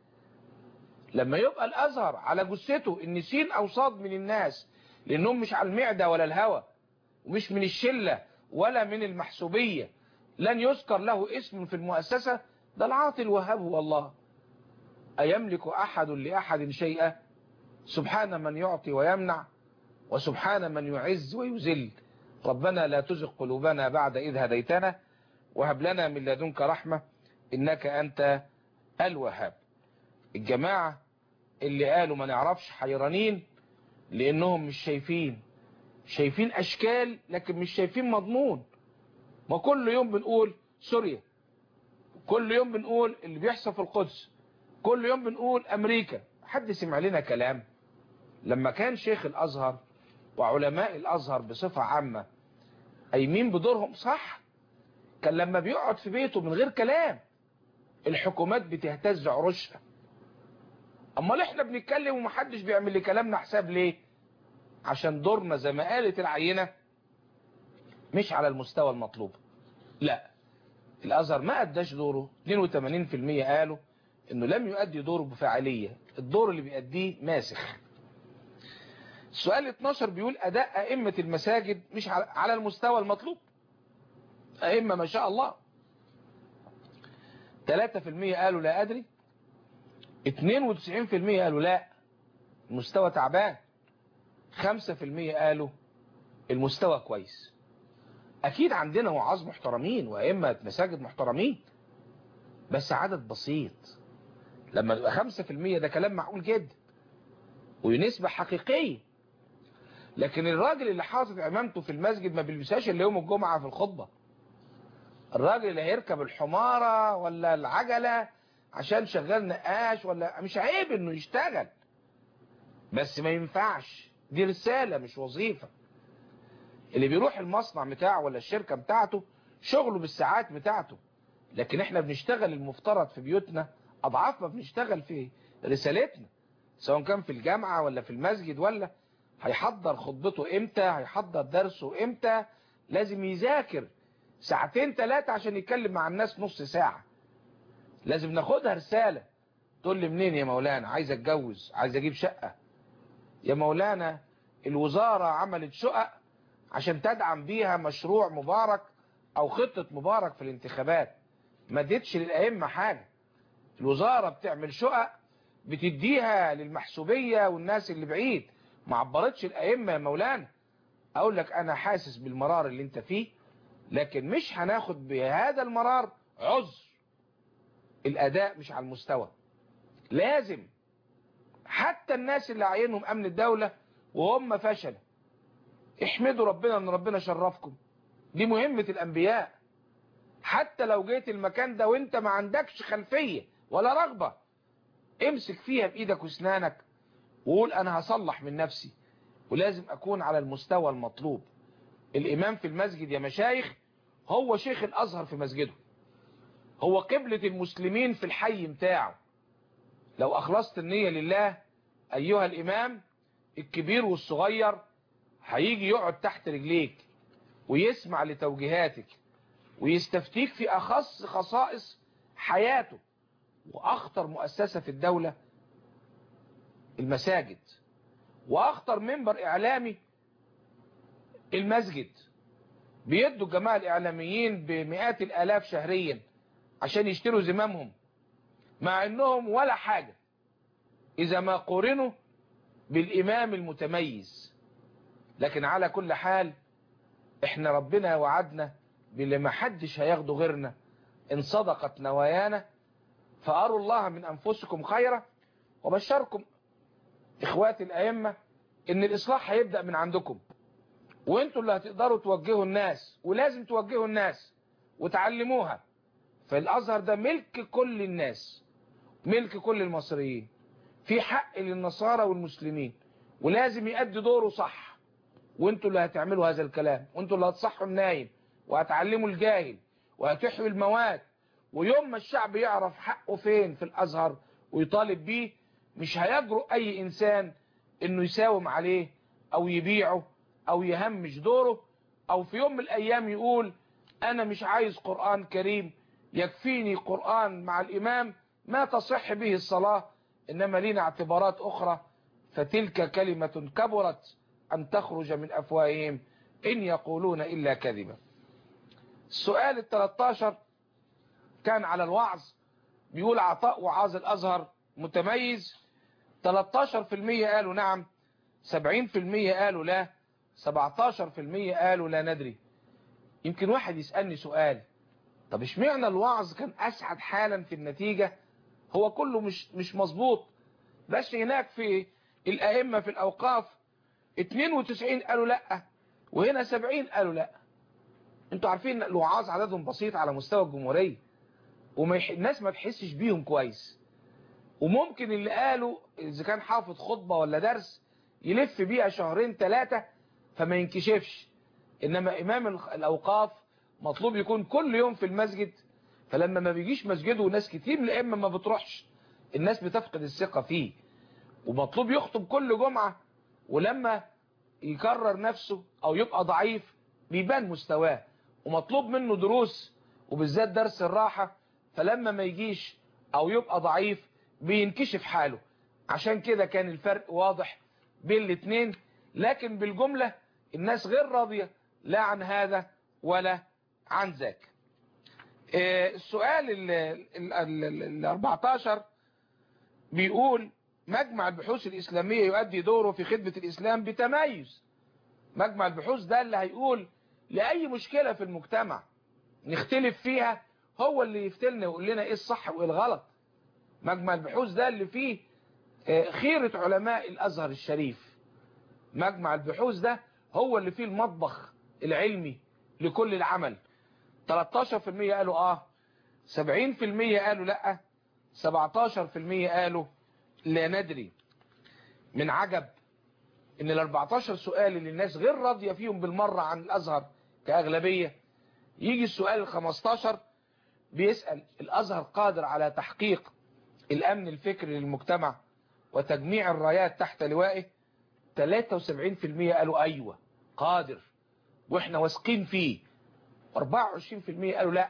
لما يبقى الازهر على جثته ان سين او صاد من الناس لانهم مش على المعدة ولا الهوى ومش من الشلة ولا من المحسوبية لن يذكر له اسم في المؤسسة ده العاطي الوهاب هو الله أيملك أحد لأحد شيئا سبحان من يعطي ويمنع وسبحان من يعز ويذل ربنا لا تزغ قلوبنا بعد إذ هديتنا وهب لنا من لدنك رحمة إنك أنت الوهاب الجماعة اللي قالوا ما نعرفش حيرانين لأنهم مش شايفين شايفين أشكال لكن مش شايفين مضمون ما كل يوم بنقول سوريا كل يوم بنقول اللي بيحصل في القدس كل يوم بنقول أمريكا حد سمع لنا كلام لما كان شيخ الأزهر وعلماء الأزهر بصفة عامة قايمين بدورهم صح كان لما بيقعد في بيته من غير كلام الحكومات بتهتز عروشها امال احنا بنتكلم ومحدش بيعمل لكلامنا حساب ليه عشان دورنا زي ما قالت العينة مش على المستوى المطلوب لا الازهر ما اداش دوره 82% قالوا انه لم يؤدي دوره بفاعلية الدور اللي بيأديه ماسخ السؤال 12 بيقول اداء ائمة المساجد مش على المستوى المطلوب ائمة ما شاء الله 3% قالوا لا ادري 92% قالوا لا المستوى تعبان 5% قالوا المستوى كويس اكيد عندنا وعاظ محترمين وائمة مساجد محترمين بس عدد بسيط لما يبقى 5% ده كلام معقول جدا ونسبة حقيقية لكن الراجل اللي حاطط امامته في المسجد ما بيلبسهاش الا يوم الجمعة في الخطبة الراجل اللي هيركب الحمارة ولا العجلة عشان شغال نقاش ولا مش عيب انه يشتغل بس ما ينفعش دي رسالة مش وظيفة اللي بيروح المصنع بتاعه ولا الشركة بتاعته شغله بالساعات بتاعته لكن احنا بنشتغل المفترض في بيوتنا اضعاف ما بنشتغل في رسالتنا سواء كان في الجامعة ولا في المسجد ولا هيحضر خطبته امتى هيحضر درسه امتى لازم يذاكر ساعتين ثلاثة عشان يتكلم مع الناس نص ساعة لازم ناخدها رسالة تقول لي منين يا مولانا عايز اتجوز عايز اجيب شقة يا مولانا الوزارة عملت شقق عشان تدعم بيها مشروع مبارك او خطة مبارك في الانتخابات ما اديتش للأئمة حاجة الوزارة بتعمل شقق بتديها للمحسوبية والناس اللي بعيد ما عبرتش الأئمة يا مولانا اقول لك انا حاسس بالمرار اللي انت فيه لكن مش هناخد بهذا المرار عذر الاداء مش على المستوى لازم حتى الناس اللي عينهم امن الدولة وهم فشل احمدوا ربنا ان ربنا شرفكم دي مهمة الانبياء حتى لو جيت المكان ده وانت ما عندكش خلفية ولا رغبة امسك فيها بايدك واسنانك وقول انا هصلح من نفسي ولازم اكون على المستوى المطلوب الامام في المسجد يا مشايخ هو شيخ الازهر في مسجده هو قبلة المسلمين في الحي بتاعه لو اخلصت النية لله ايها الامام الكبير والصغير هيجي يقعد تحت رجليك ويسمع لتوجيهاتك ويستفتيك في اخص خصائص حياته واخطر مؤسسة في الدولة المساجد واخطر منبر اعلامي المسجد بيدوا الجماعة الاعلاميين بمئات الالاف شهريا عشان يشتروا زمامهم مع انهم ولا حاجة اذا ما قورنوا بالامام المتميز لكن على كل حال احنا ربنا وعدنا باللي ما حدش هياخده غيرنا ان صدقت نوايانا فاروا الله من انفسكم خيرا وبشركم اخواتي الائمه ان الاصلاح هيبدا من عندكم وانتوا اللي هتقدروا توجهوا الناس ولازم توجهوا الناس وتعلموها فالازهر ده ملك كل الناس ملك كل المصريين في حق للنصارى والمسلمين ولازم يأدي دوره صح وانتوا اللي هتعملوا هذا الكلام وانتوا اللي هتصحوا النايم وهتعلموا الجاهل وهتحيوا المواد ويوم ما الشعب يعرف حقه فين في الازهر ويطالب بيه مش هيجرؤ اي انسان انه يساوم عليه او يبيعه او يهمش دوره او في يوم من الايام يقول انا مش عايز قرآن كريم يكفيني قرآن مع الامام ما تصح به الصلاة انما لنا اعتبارات اخرى فتلك كلمة كبرت ان تخرج من افواههم ان يقولون الا كذبا السؤال التلتاشر كان على الوعظ بيقول عطاء وعاظ الازهر متميز 13% قالوا نعم 70% قالوا لا 17% قالوا لا ندري يمكن واحد يسألني سؤال طب اشمعنى الوعظ كان اسعد حالا في النتيجة هو كله مش مش مظبوط بس هناك في الائمة في الاوقاف 92 قالوا لا وهنا 70 قالوا لا انتوا عارفين ان الوعاظ عددهم بسيط على مستوى الجمهورية وما يح... الناس ما تحسش بيهم كويس وممكن اللي قالوا اذا كان حافظ خطبة ولا درس يلف بيها شهرين ثلاثة فما ينكشفش انما امام الاوقاف مطلوب يكون كل يوم في المسجد فلما ما بيجيش مسجده وناس كتير من الائمه ما بتروحش الناس بتفقد الثقة فيه ومطلوب يخطب كل جمعة ولما يكرر نفسه او يبقى ضعيف بيبان مستواه ومطلوب منه دروس وبالذات درس الراحة فلما ما يجيش او يبقى ضعيف بينكشف حاله عشان كده كان الفرق واضح بين الاثنين لكن بالجملة الناس غير راضية لا عن هذا ولا عن ذاك السؤال ال 14 بيقول مجمع البحوث الإسلامية يؤدي دوره في خدمة الإسلام بتميز مجمع البحوث ده اللي هيقول لأي مشكلة في المجتمع نختلف فيها هو اللي يفتلنا ويقول لنا ايه الصح وايه الغلط مجمع البحوث ده اللي فيه خيرة علماء الأزهر الشريف مجمع البحوث ده هو اللي فيه المطبخ العلمي لكل العمل 13% قالوا اه 70% قالوا لا 17% قالوا لا ندري من عجب ان ال 14 سؤال اللي الناس غير راضية فيهم بالمرة عن الازهر كاغلبية يجي السؤال ال 15 بيسأل الازهر قادر على تحقيق الامن الفكري للمجتمع وتجميع الرايات تحت لوائه 73% قالوا ايوه قادر واحنا واثقين فيه 24% قالوا لا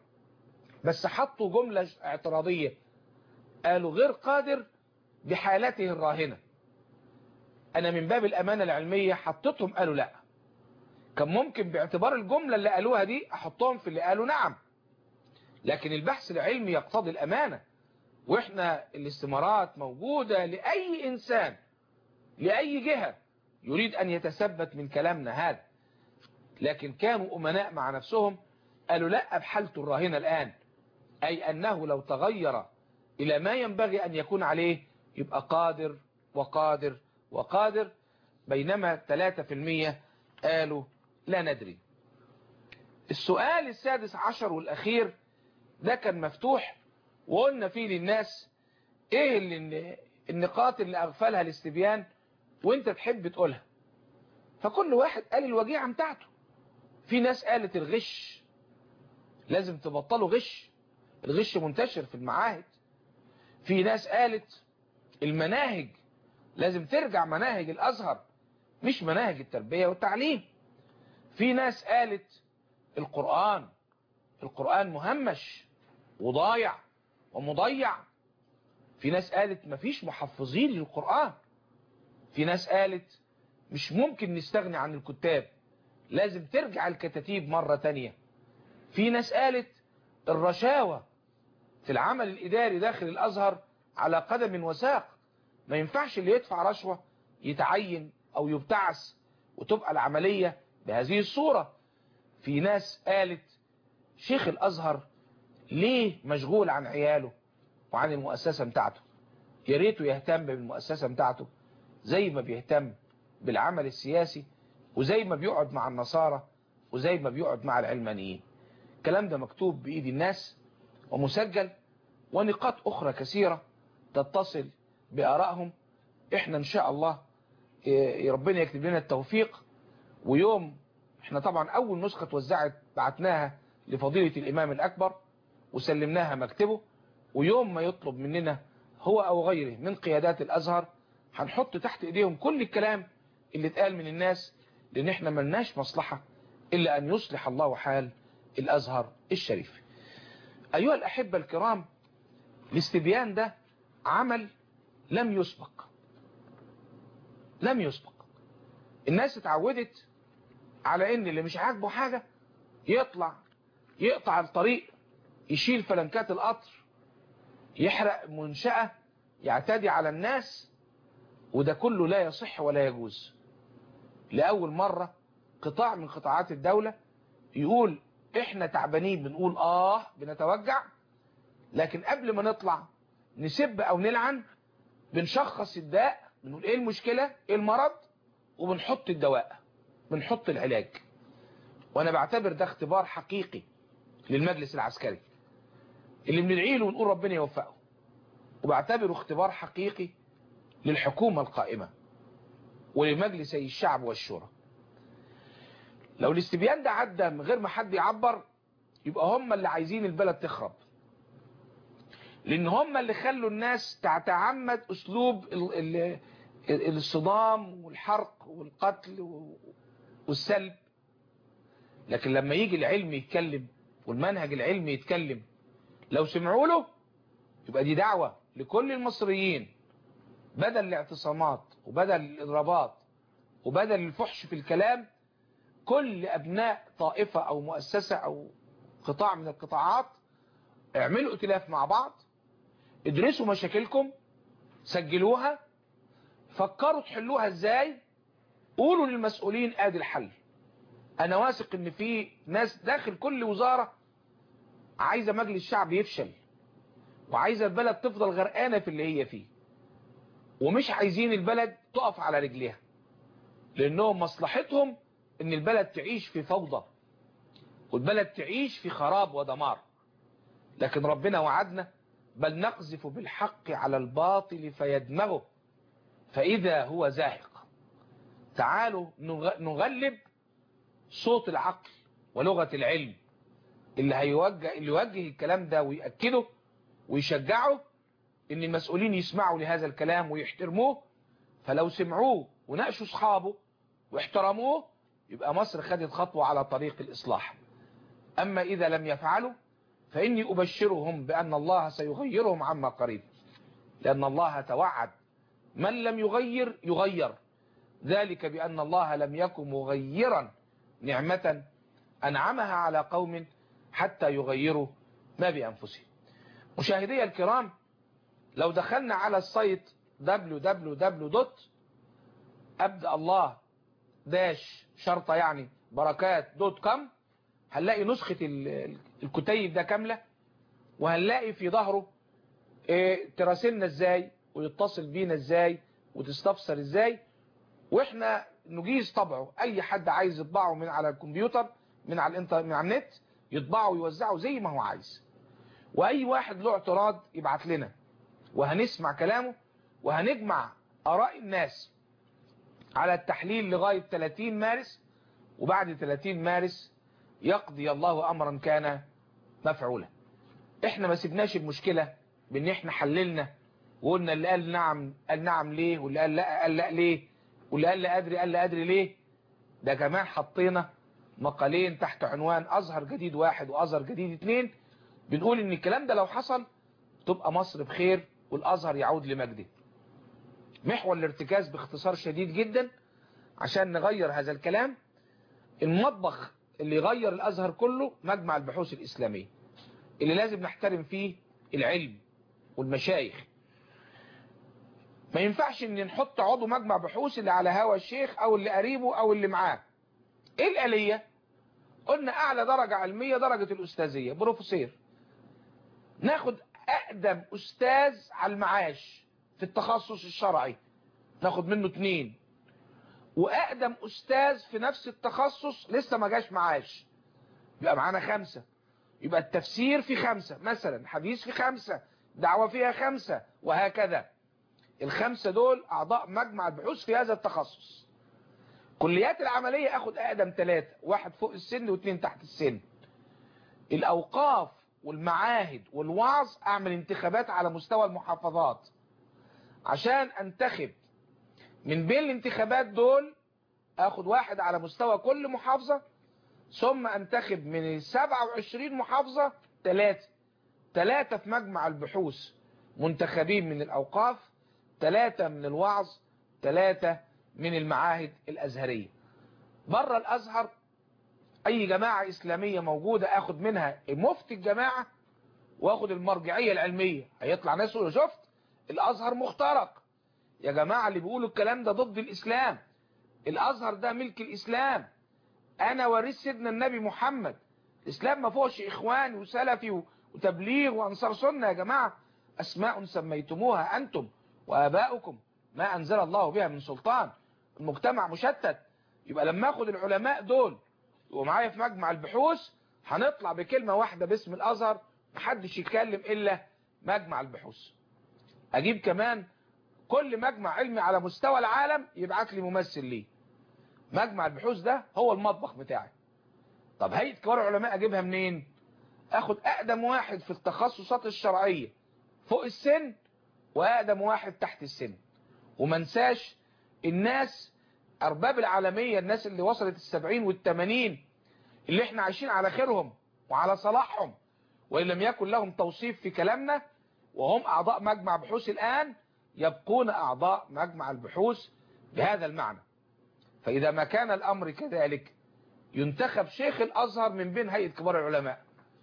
بس حطوا جملة اعتراضية قالوا غير قادر بحالته الراهنة انا من باب الامانة العلمية حطيتهم قالوا لا كان ممكن باعتبار الجملة اللي قالوها دي احطهم في اللي قالوا نعم لكن البحث العلمي يقتضي الامانة واحنا الاستمارات موجودة لأي إنسان لأي جهة يريد أن يتثبت من كلامنا هذا لكن كانوا أمناء مع نفسهم قالوا لا بحالته الراهنة الآن أي أنه لو تغير إلى ما ينبغي أن يكون عليه يبقى قادر وقادر وقادر بينما 3% قالوا لا ندري السؤال السادس عشر والأخير ده كان مفتوح وقلنا فيه للناس ايه اللي النقاط اللي اغفلها الاستبيان وانت تحب تقولها فكل واحد قال الوجيعة بتاعته في ناس قالت الغش لازم تبطلوا غش الغش منتشر في المعاهد في ناس قالت المناهج لازم ترجع مناهج الازهر مش مناهج التربية والتعليم في ناس قالت القرآن القرآن مهمش وضايع ومضيع في ناس قالت مفيش محفظين للقرآن في ناس قالت مش ممكن نستغني عن الكتاب لازم ترجع الكتاتيب مرة تانية في ناس قالت الرشاوة في العمل الإداري داخل الأزهر على قدم وساق ما ينفعش اللي يدفع رشوة يتعين أو يبتعث وتبقى العملية بهذه الصورة في ناس قالت شيخ الأزهر ليه مشغول عن عياله وعن المؤسسة بتاعته يا ريته يهتم بالمؤسسة بتاعته زي ما بيهتم بالعمل السياسي وزي ما بيقعد مع النصارى وزي ما بيقعد مع العلمانيين الكلام ده مكتوب بإيد الناس ومسجل ونقاط أخرى كثيرة تتصل بآرائهم احنا ان شاء الله إيه، ربنا يكتب لنا التوفيق ويوم احنا طبعا اول نسخة اتوزعت بعتناها لفضيلة الامام الاكبر وسلمناها مكتبه ويوم ما يطلب مننا هو او غيره من قيادات الازهر هنحط تحت ايديهم كل الكلام اللي اتقال من الناس لان احنا ملناش مصلحة الا ان يصلح الله حال الازهر الشريف ايها الاحبة الكرام الاستبيان ده عمل لم يسبق لم يسبق الناس اتعودت على ان اللي مش عاجبه حاجة يطلع يقطع الطريق يشيل فلنكات القطر يحرق منشأة يعتدي على الناس وده كله لا يصح ولا يجوز لأول مرة قطاع من قطاعات الدولة يقول احنا تعبانين بنقول اه بنتوجع لكن قبل ما نطلع نسب او نلعن بنشخص الداء بنقول ايه المشكلة ايه المرض وبنحط الدواء بنحط العلاج وانا بعتبر ده اختبار حقيقي للمجلس العسكري اللي بندعي له ونقول ربنا يوفقه وبعتبره اختبار حقيقي للحكومة القائمة ولمجلسي الشعب والشورى لو الاستبيان ده عدى من غير ما حد يعبر يبقى هم اللي عايزين البلد تخرب لان هم اللي خلوا الناس تتعمد اسلوب ال ال الصدام والحرق والقتل والسلب لكن لما يجي العلم يتكلم والمنهج العلمي يتكلم لو سمعوا له يبقى دي دعوة لكل المصريين بدل الاعتصامات وبدل الاضرابات وبدل الفحش في الكلام كل ابناء طائفة او مؤسسة او قطاع من القطاعات اعملوا ائتلاف مع بعض ادرسوا مشاكلكم سجلوها فكروا تحلوها ازاي قولوا للمسؤولين ادي الحل انا واثق ان في ناس داخل كل وزارة عايزة مجلس الشعب يفشل وعايزة البلد تفضل غرقانة في اللي هي فيه ومش عايزين البلد تقف على رجليها لانهم مصلحتهم ان البلد تعيش في فوضى والبلد تعيش في خراب ودمار لكن ربنا وعدنا بل نقذف بالحق على الباطل فيدمغه فإذا هو زاهق تعالوا نغلب صوت العقل ولغة العلم اللي هيوجه اللي يوجه الكلام ده ويأكده ويشجعه ان المسؤولين يسمعوا لهذا الكلام ويحترموه فلو سمعوه وناقشوا اصحابه واحترموه يبقى مصر خدت خطوة على طريق الإصلاح أما إذا لم يفعلوا فإني أبشرهم بأن الله سيغيرهم عما قريب لأن الله توعد من لم يغير يغير ذلك بأن الله لم يكن مغيرا نعمة أنعمها على قوم حتى يغيروا ما بأنفسهم مشاهدي الكرام لو دخلنا على السيت www. أبدأ الله داش شرطة يعني بركات دوت كوم هنلاقي نسخة الكتيب ده كاملة وهنلاقي في ظهره إيه تراسلنا ازاي ويتصل بينا ازاي وتستفسر ازاي واحنا نجيز طبعه اي حد عايز يطبعه من على الكمبيوتر من على الانتر من على النت يطبعه ويوزعه زي ما هو عايز واي واحد له اعتراض يبعت لنا وهنسمع كلامه وهنجمع اراء الناس على التحليل لغاية 30 مارس وبعد 30 مارس يقضي الله امرا كان مفعولا احنا ما سيبناش المشكلة بان احنا حللنا وقلنا اللي قال نعم قال نعم ليه واللي قال لا قال لا ليه واللي قال لا ادري قال لا ادري ليه ده كمان حطينا مقالين تحت عنوان ازهر جديد واحد وازهر جديد اتنين بنقول ان الكلام ده لو حصل تبقى مصر بخير والازهر يعود لمجده محور الارتكاز باختصار شديد جدا عشان نغير هذا الكلام المطبخ اللي يغير الازهر كله مجمع البحوث الاسلامية اللي لازم نحترم فيه العلم والمشايخ ما ينفعش ان نحط عضو مجمع بحوث اللي على هوا الشيخ او اللي قريبه او اللي معاه ايه الآلية قلنا اعلى درجة علمية درجة الاستاذية بروفيسور ناخد اقدم استاذ على المعاش في التخصص الشرعي ناخد منه اتنين واقدم استاذ في نفس التخصص لسه ما جاش معاش يبقى معانا خمسة يبقى التفسير في خمسة مثلا حديث في خمسة دعوة فيها خمسة وهكذا الخمسة دول اعضاء مجمع البحوث في هذا التخصص كليات العملية اخد اقدم ثلاثة واحد فوق السن واثنين تحت السن الاوقاف والمعاهد والوعظ اعمل انتخابات على مستوى المحافظات عشان انتخب من بين الانتخابات دول اخد واحد على مستوى كل محافظة ثم انتخب من 27 محافظة ثلاثة ثلاثة في مجمع البحوث منتخبين من الاوقاف ثلاثة من الوعظ ثلاثة من المعاهد الازهرية بره الازهر اي جماعة اسلامية موجودة اخد منها مفتي الجماعة واخد المرجعية العلمية هيطلع ناس يقولوا شفت الازهر مخترق يا جماعة اللي بيقولوا الكلام ده ضد الاسلام الازهر ده ملك الاسلام انا وريث سيدنا النبي محمد الاسلام ما فيهوش اخواني وسلفي وتبليغ وانصار سنة يا جماعة اسماء سميتموها انتم واباؤكم ما انزل الله بها من سلطان المجتمع مشتت يبقى لما اخد العلماء دول ومعايا في مجمع البحوث هنطلع بكلمة واحدة باسم الازهر محدش يتكلم الا مجمع البحوث اجيب كمان كل مجمع علمي على مستوى العالم يبعت لي ممثل ليه مجمع البحوث ده هو المطبخ بتاعي طب هيئة كبار العلماء اجيبها منين اخد اقدم واحد في التخصصات الشرعية فوق السن واقدم واحد تحت السن ومنساش الناس ارباب العالمية الناس اللي وصلت السبعين والتمانين اللي احنا عايشين على خيرهم وعلى صلاحهم وان لم يكن لهم توصيف في كلامنا وهم اعضاء مجمع بحوث الان يبقون اعضاء مجمع البحوث بهذا المعنى فاذا ما كان الامر كذلك ينتخب شيخ الازهر من بين هيئة كبار العلماء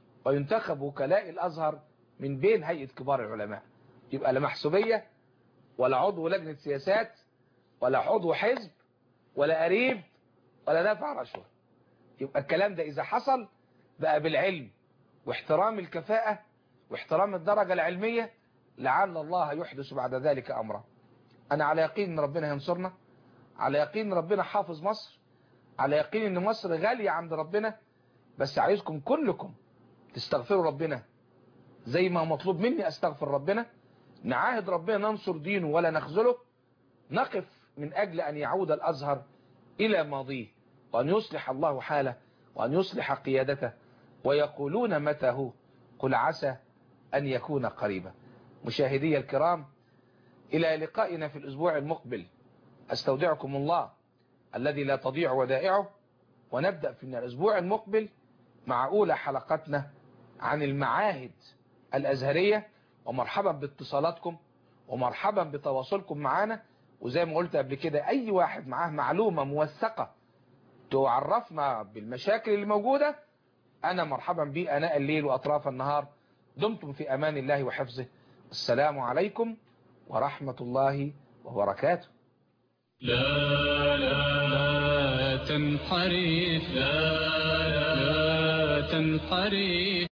وينتخب وكلاء الازهر من بين هيئة كبار العلماء يبقى لا محسوبية ولا عضو لجنة سياسات ولا عضو حزب ولا قريب ولا دافع رشوة يبقى الكلام ده إذا حصل بقى بالعلم واحترام الكفاءة واحترام الدرجة العلمية لعل الله يحدث بعد ذلك أمرا أنا على يقين أن ربنا ينصرنا على يقين أن ربنا حافظ مصر على يقين أن مصر غالية عند ربنا بس عايزكم كلكم تستغفروا ربنا زي ما مطلوب مني أستغفر ربنا نعاهد ربنا ننصر دينه ولا نخذله نقف من أجل أن يعود الأزهر إلى ماضيه وأن يصلح الله حاله وأن يصلح قيادته ويقولون متى هو قل عسى أن يكون قريبا مشاهدي الكرام إلى لقائنا في الأسبوع المقبل أستودعكم الله الذي لا تضيع ودائعه ونبدأ في الأسبوع المقبل مع أولى حلقتنا عن المعاهد الأزهرية ومرحبا باتصالاتكم ومرحبا بتواصلكم معنا وزي ما قلت قبل كده أي واحد معاه معلومة موثقة تعرفنا بالمشاكل اللي موجودة أنا مرحبا بي أناء الليل وأطراف النهار دمتم في أمان الله وحفظه السلام عليكم ورحمة الله وبركاته لا لا تنحرف لا لا تنحرف